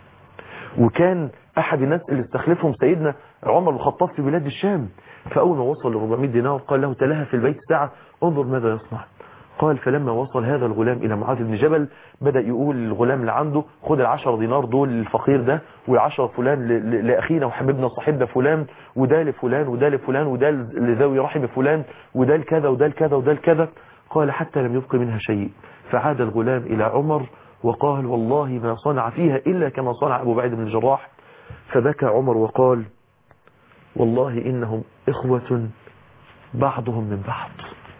وكان أحد الناس اللي استخلفهم سيدنا عمر الخطاب في بلاد الشام فأول ما وصل ل 400 دينار قال له تلاها في البيت ساعة انظر ماذا يصنع قال فلما وصل هذا الغلام إلى معاذ بن جبل بدأ يقول للغلام اللي عنده خد العشر دينار دول للفقير ده والعشر فلان لأخينا وحبيبنا صاحبنا فلان وده لفلان وده لفلان وده لذوي رحم فلان وده لكذا وده لكذا وده لكذا قال حتى لم يبق منها شيء فعاد الغلام إلى عمر وقال والله ما صنع فيها إلا كما صنع أبو بعيد بن الجراح فبكى عمر وقال والله إنهم إخوة بعضهم من بعض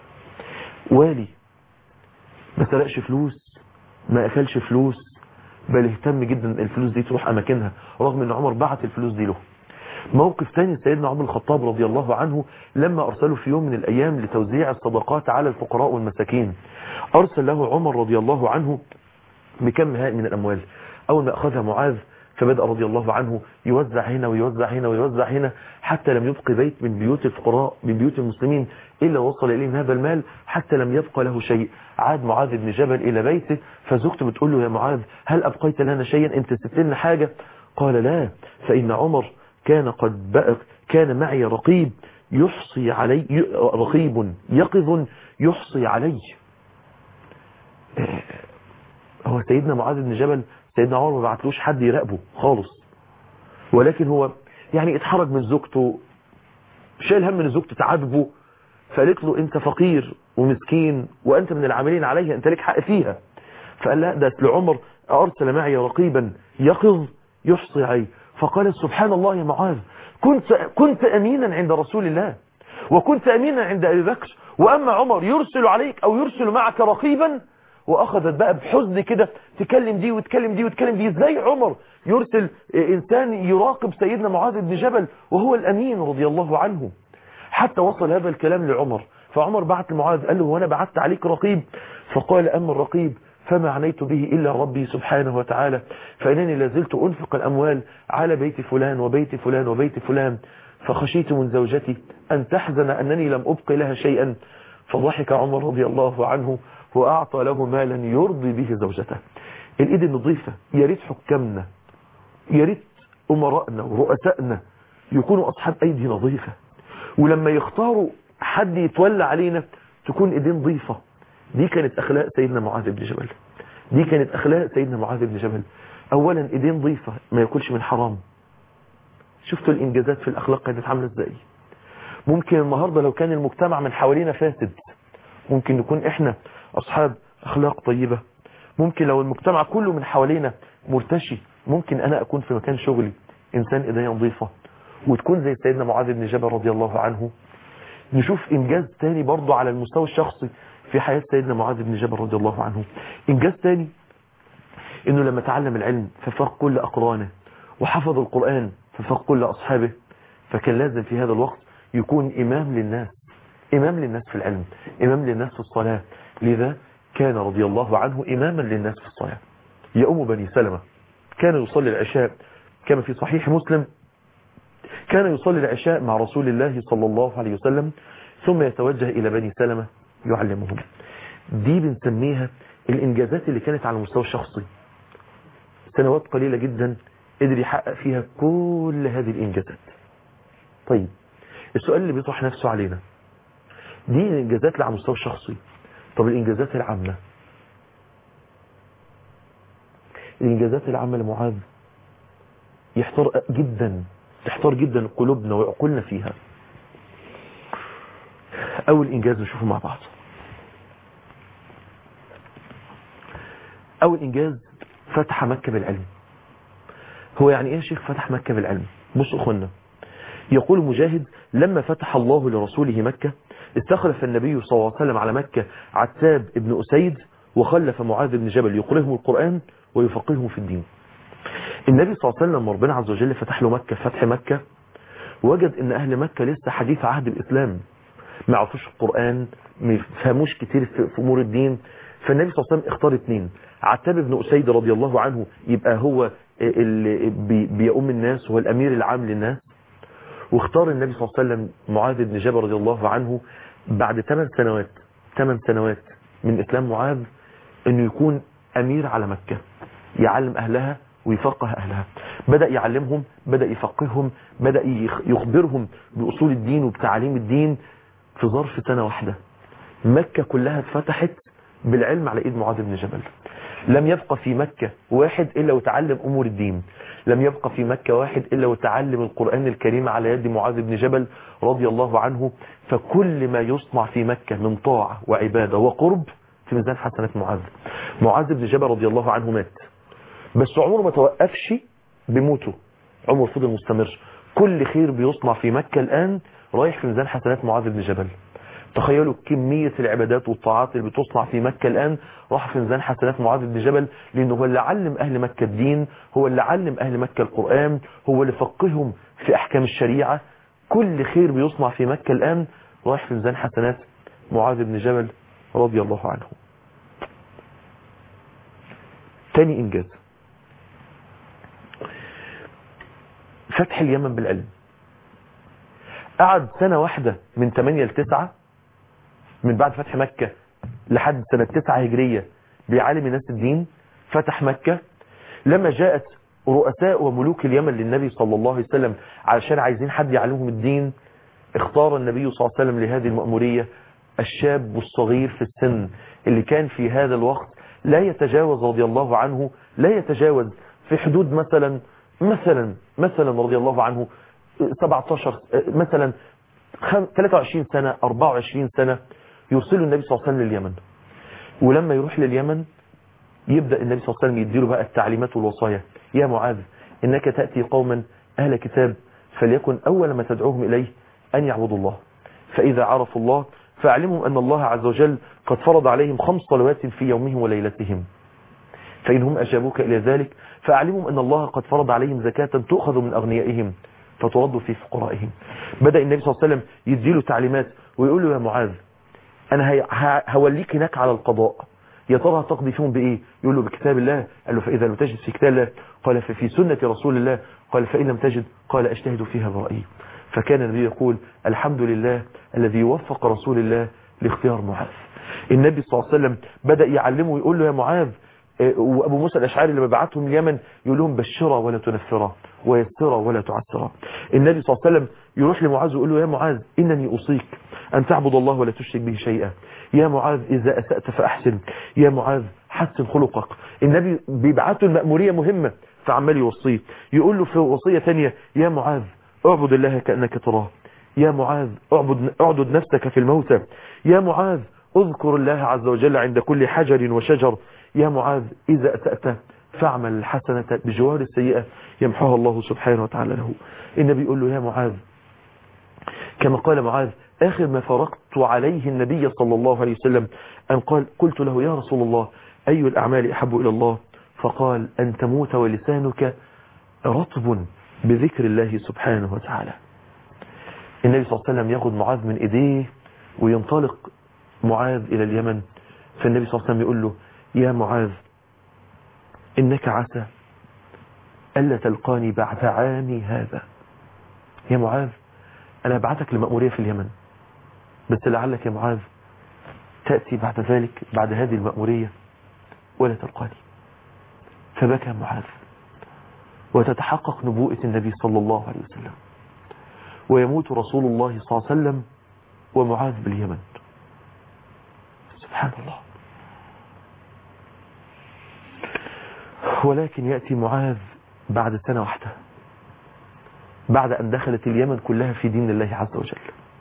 والي ما سرقش فلوس ما أكلش فلوس بل اهتم جدا الفلوس دي تروح أماكنها رغم أن عمر بعت الفلوس دي له موقف تاني سيدنا عمر الخطاب رضي الله عنه لما أرسله في يوم من الأيام لتوزيع الصدقات على الفقراء والمساكين أرسل له عمر رضي الله عنه بكم هائل من الأموال أول ما أخذها معاذ فبدأ رضي الله عنه يوزع هنا ويوزع هنا ويوزع هنا حتى لم يبقى بيت من بيوت الفقراء من بيوت المسلمين إلا وصل إليهم هذا المال حتى لم يبقى له شيء عاد معاذ بن جبل إلى بيته فزوجته بتقول له يا معاذ هل أبقيت لنا شيئا أنت سبت لنا حاجة قال لا فإن عمر كان قد بقى كان معي رقيب يحصي علي رقيب يقظ يحصي علي هو سيدنا معاذ بن جبل سيدنا عمر ما بعتلوش حد يراقبه خالص ولكن هو يعني اتحرج من زوجته شايل هم من زوجته تعاتبه فقالت له انت فقير ومسكين وانت من العاملين عليها انت لك حق فيها فقال لا ده لعمر ارسل معي رقيبا يقظ يحصي علي فقال سبحان الله يا معاذ كنت كنت امينا عند رسول الله وكنت امينا عند ابي بكر واما عمر يرسل عليك او يرسل معك رقيبا واخذت بقى بحزن كده تكلم دي وتكلم دي وتكلم دي ازاي عمر يرسل انسان يراقب سيدنا معاذ بن جبل وهو الامين رضي الله عنه حتى وصل هذا الكلام لعمر فعمر بعت لمعاذ قال له وانا بعت عليك رقيب فقال اما الرقيب فما عنيت به إلا ربي سبحانه وتعالى فإنني لازلت أنفق الأموال على بيت فلان وبيت فلان وبيت فلان فخشيت من زوجتي أن تحزن أنني لم أبقي لها شيئا فضحك عمر رضي الله عنه وأعطى له مالا يرضي به زوجته الإيد النظيفة يا ريت حكامنا يا ريت أمرائنا ورؤسائنا يكونوا أصحاب أيدي نظيفة ولما يختاروا حد يتولى علينا تكون إيدين نظيفة دي كانت أخلاق سيدنا معاذ بن جبل دي كانت أخلاق سيدنا معاذ بن جبل أولا إيدين نظيفة ما ياكلش من حرام شفتوا الإنجازات في الأخلاق كانت عاملة إزاي ممكن النهاردة لو كان المجتمع من حوالينا فاسد ممكن نكون إحنا أصحاب أخلاق طيبة ممكن لو المجتمع كله من حوالينا مرتشي ممكن أنا أكون في مكان شغلي إنسان إيديا نظيفة وتكون زي سيدنا معاذ بن جبل رضي الله عنه نشوف إنجاز تاني برضه على المستوى الشخصي في حياة سيدنا معاذ بن جبل رضي الله عنه إنجاز تاني إنه لما تعلم العلم ففاق كل أقرانه وحفظ القرآن ففاق كل أصحابه فكان لازم في هذا الوقت يكون إمام للناس إمام للناس في العلم إمام للناس في الصلاة لذا كان رضي الله عنه إماما للناس في الصلاة يا أم بني سلمة كان يصلي العشاء كما في صحيح مسلم كان يصلي العشاء مع رسول الله صلى الله عليه وسلم ثم يتوجه إلى بني سلمة يعلمهم دي بنسميها الإنجازات اللي كانت على المستوى الشخصي سنوات قليلة جدا قدر يحقق فيها كل هذه الإنجازات طيب السؤال اللي بيطرح نفسه علينا دي الإنجازات اللي على المستوى الشخصي طب الإنجازات العامة الإنجازات العامة لمعاذ يحتار جدا تحتار جدا قلوبنا وعقولنا فيها أول إنجاز نشوفه مع بعض أول إنجاز فتح مكة بالعلم هو يعني إيه يا شيخ فتح مكة بالعلم بصوا أخوانا يقول مجاهد لما فتح الله لرسوله مكة استخلف النبي صلى الله عليه وسلم على مكة عتاب ابن أسيد وخلف معاذ بن جبل يقرئهم القرآن ويفقههم في الدين النبي صلى الله عليه وسلم ربنا عز وجل فتح له مكة فتح مكة وجد ان اهل مكة لسه حديث عهد الاسلام ما يعرفوش القرآن ما يفهموش كتير في امور الدين فالنبي صلى الله عليه وسلم اختار اثنين عتاب بن أسيد رضي الله عنه يبقى هو اللي بيؤم الناس هو الامير العام للناس واختار النبي صلى الله عليه وسلم معاذ بن جبل رضي الله عنه بعد 8 سنوات 8 سنوات من اسلام معاذ انه يكون امير على مكة يعلم اهلها ويفقه أهلها بدأ يعلمهم بدأ يفقههم بدأ يخبرهم بأصول الدين وبتعاليم الدين في ظرف سنة واحدة مكة كلها اتفتحت بالعلم على ايد معاذ بن جبل لم يبقى في مكة واحد إلا وتعلم أمور الدين لم يبقى في مكة واحد إلا وتعلم القرآن الكريم على يد معاذ بن جبل رضي الله عنه فكل ما يصنع في مكة من طاعة وعبادة وقرب في ميزان حسنات معاذ معاذ بن جبل رضي الله عنه مات بس عمره ما توقفش بموته عمره فضل مستمر كل خير بيصنع في مكة الآن رايح في ميزان حسنات معاذ بن جبل تخيلوا كمية العبادات والطاعات اللي بتصنع في مكة الآن راح في ميزان حسنات معاذ بن جبل لأنه هو اللي علم أهل مكة الدين هو اللي علم أهل مكة القرآن هو اللي فقههم في أحكام الشريعة كل خير بيصنع في مكة الآن رايح في ميزان حسنات معاذ بن جبل رضي الله عنه تاني إنجاز فتح اليمن بالعلم قعد سنة واحدة من 8 ل 9 من بعد فتح مكة لحد سنة 9 هجرية بيعلم الناس الدين فتح مكة لما جاءت رؤساء وملوك اليمن للنبي صلى الله عليه وسلم علشان عايزين حد يعلمهم الدين اختار النبي صلى الله عليه وسلم لهذه المأمورية الشاب الصغير في السن اللي كان في هذا الوقت لا يتجاوز رضي الله عنه لا يتجاوز في حدود مثلا مثلا مثلا رضي الله عنه 17 مثلا 23 سنة 24 سنة يرسله النبي صلى الله عليه وسلم لليمن ولما يروح لليمن يبدأ النبي صلى الله عليه وسلم يديله بقى التعليمات والوصايا يا معاذ إنك تأتي قوما أهل كتاب فليكن أول ما تدعوهم إليه أن يعبدوا الله فإذا عرفوا الله فاعلموا أن الله عز وجل قد فرض عليهم خمس صلوات في يومهم وليلتهم فإن هم أجابوك إلى ذلك فأعلمهم أن الله قد فرض عليهم زكاة تؤخذ من أغنيائهم فترد في فقرائهم بدأ النبي صلى الله عليه وسلم يديله تعليمات ويقول له يا معاذ أنا هوليك هناك على القضاء يا ترى هتقضي فيهم بإيه يقول له بكتاب الله قال له فإذا لم تجد في كتاب الله قال ففي سنة رسول الله قال فإن لم تجد قال أجتهد فيها برأيي فكان النبي يقول الحمد لله الذي وفق رسول الله لاختيار معاذ النبي صلى الله عليه وسلم بدأ يعلمه ويقول له يا معاذ وابو موسى الاشعري لما بعتهم اليمن يقول لهم بشرا ولا تنفرا ويسرا ولا تعسرا النبي صلى الله عليه وسلم يروح لمعاذ ويقول له يا معاذ انني اوصيك ان تعبد الله ولا تشرك به شيئا يا معاذ اذا اسات فاحسن يا معاذ حسن خلقك النبي بيبعته المأمورية مهمة فعمال يوصيه يقول له في وصية ثانيه يا معاذ اعبد الله كأنك تراه يا معاذ اعبد اعدد نفسك في الموتى يا معاذ اذكر الله عز وجل عند كل حجر وشجر يا معاذ إذا أتأت فاعمل الحسنة بجوار السيئة يمحوها الله سبحانه وتعالى له النبي يقول له يا معاذ كما قال معاذ آخر ما فرقت عليه النبي صلى الله عليه وسلم أن قال قلت له يا رسول الله أي الأعمال أحب إلى الله فقال أن تموت ولسانك رطب بذكر الله سبحانه وتعالى النبي صلى الله عليه وسلم ياخذ معاذ من إيديه وينطلق معاذ إلى اليمن فالنبي صلى الله عليه وسلم يقول له يا معاذ إنك عسى ألا تلقاني بعد عامي هذا يا معاذ أنا أبعتك لمأمورية في اليمن بس لعلك يا معاذ تأتي بعد ذلك بعد هذه المأمورية ولا تلقاني فبكى معاذ وتتحقق نبوءة النبي صلى الله عليه وسلم ويموت رسول الله صلى الله عليه وسلم ومعاذ باليمن سبحان الله ولكن يأتي معاذ بعد سنة واحدة بعد أن دخلت اليمن كلها في دين الله عز وجل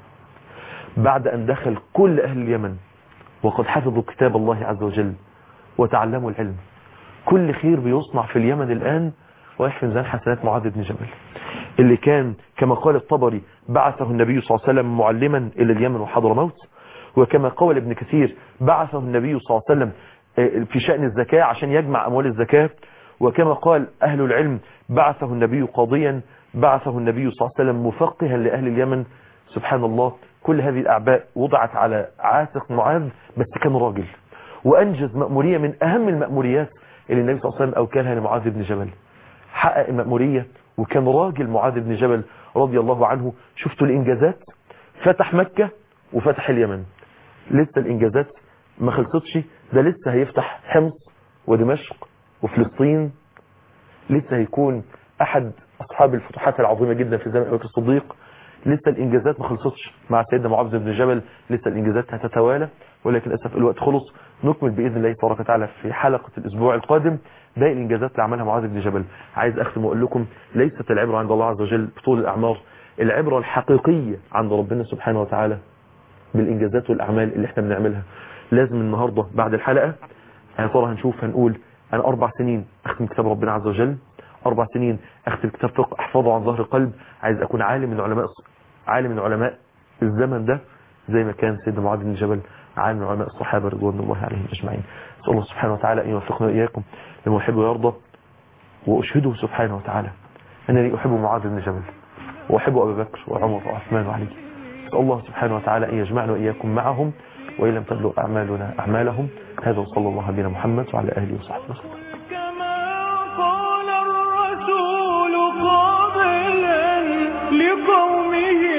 بعد أن دخل كل أهل اليمن وقد حفظوا كتاب الله عز وجل وتعلموا العلم كل خير بيصنع في اليمن الآن ويحفي ميزان حسنات معاذ بن جبل اللي كان كما قال الطبري بعثه النبي صلى الله عليه وسلم معلما إلى اليمن وحضر موت وكما قال ابن كثير بعثه النبي صلى الله عليه وسلم في شأن الزكاة عشان يجمع أموال الزكاة وكما قال أهل العلم بعثه النبي قاضيا بعثه النبي صلى الله عليه وسلم مفقها لأهل اليمن سبحان الله كل هذه الأعباء وضعت على عاتق معاذ بس كان راجل وأنجز مأمورية من أهم المأموريات اللي النبي صلى الله عليه وسلم أوكلها لمعاذ بن جبل حقق المأمورية وكان راجل معاذ بن جبل رضي الله عنه شفتوا الإنجازات فتح مكة وفتح اليمن لسه الإنجازات ما خلصتش ده لسه هيفتح حمص ودمشق وفلسطين لسه هيكون أحد أصحاب الفتوحات العظيمة جدا في زمن أبي بكر الصديق لسه الإنجازات ما خلصتش مع سيدنا معاذ بن جبل لسه الإنجازات هتتوالى ولكن للأسف الوقت خلص نكمل بإذن الله تبارك وتعالى في حلقة الأسبوع القادم باقي الإنجازات اللي عملها معاذ بن جبل عايز أختم وأقول لكم ليست العبرة عند الله عز وجل بطول الأعمار العبرة الحقيقية عند ربنا سبحانه وتعالى بالإنجازات والأعمال اللي احنا بنعملها لازم النهاردة بعد الحلقة يا ترى هنشوف هنقول أنا أربع سنين أختم كتاب ربنا عز وجل أربع سنين أختم كتاب فقه أحفظه عن ظهر قلب عايز أكون عالم من علماء عالم من علماء الزمن ده زي ما كان سيدنا معاذ بن جبل عالم من علماء الصحابة رضوان الله عليهم أجمعين أسأل الله سبحانه وتعالى أن يوفقنا وإياكم لما يحب ويرضى وأشهده سبحانه وتعالى أنني أحب معاذ بن جبل وأحب أبا بكر وعمر وعثمان وعلي أسأل الله سبحانه وتعالى أن يجمعنا وإياكم معهم وإن لم تبلغ أعمالنا أعمالهم هذا وصلى الله على محمد وعلى آله وصحبه وسلم كما قال الرسول قابلا لقومه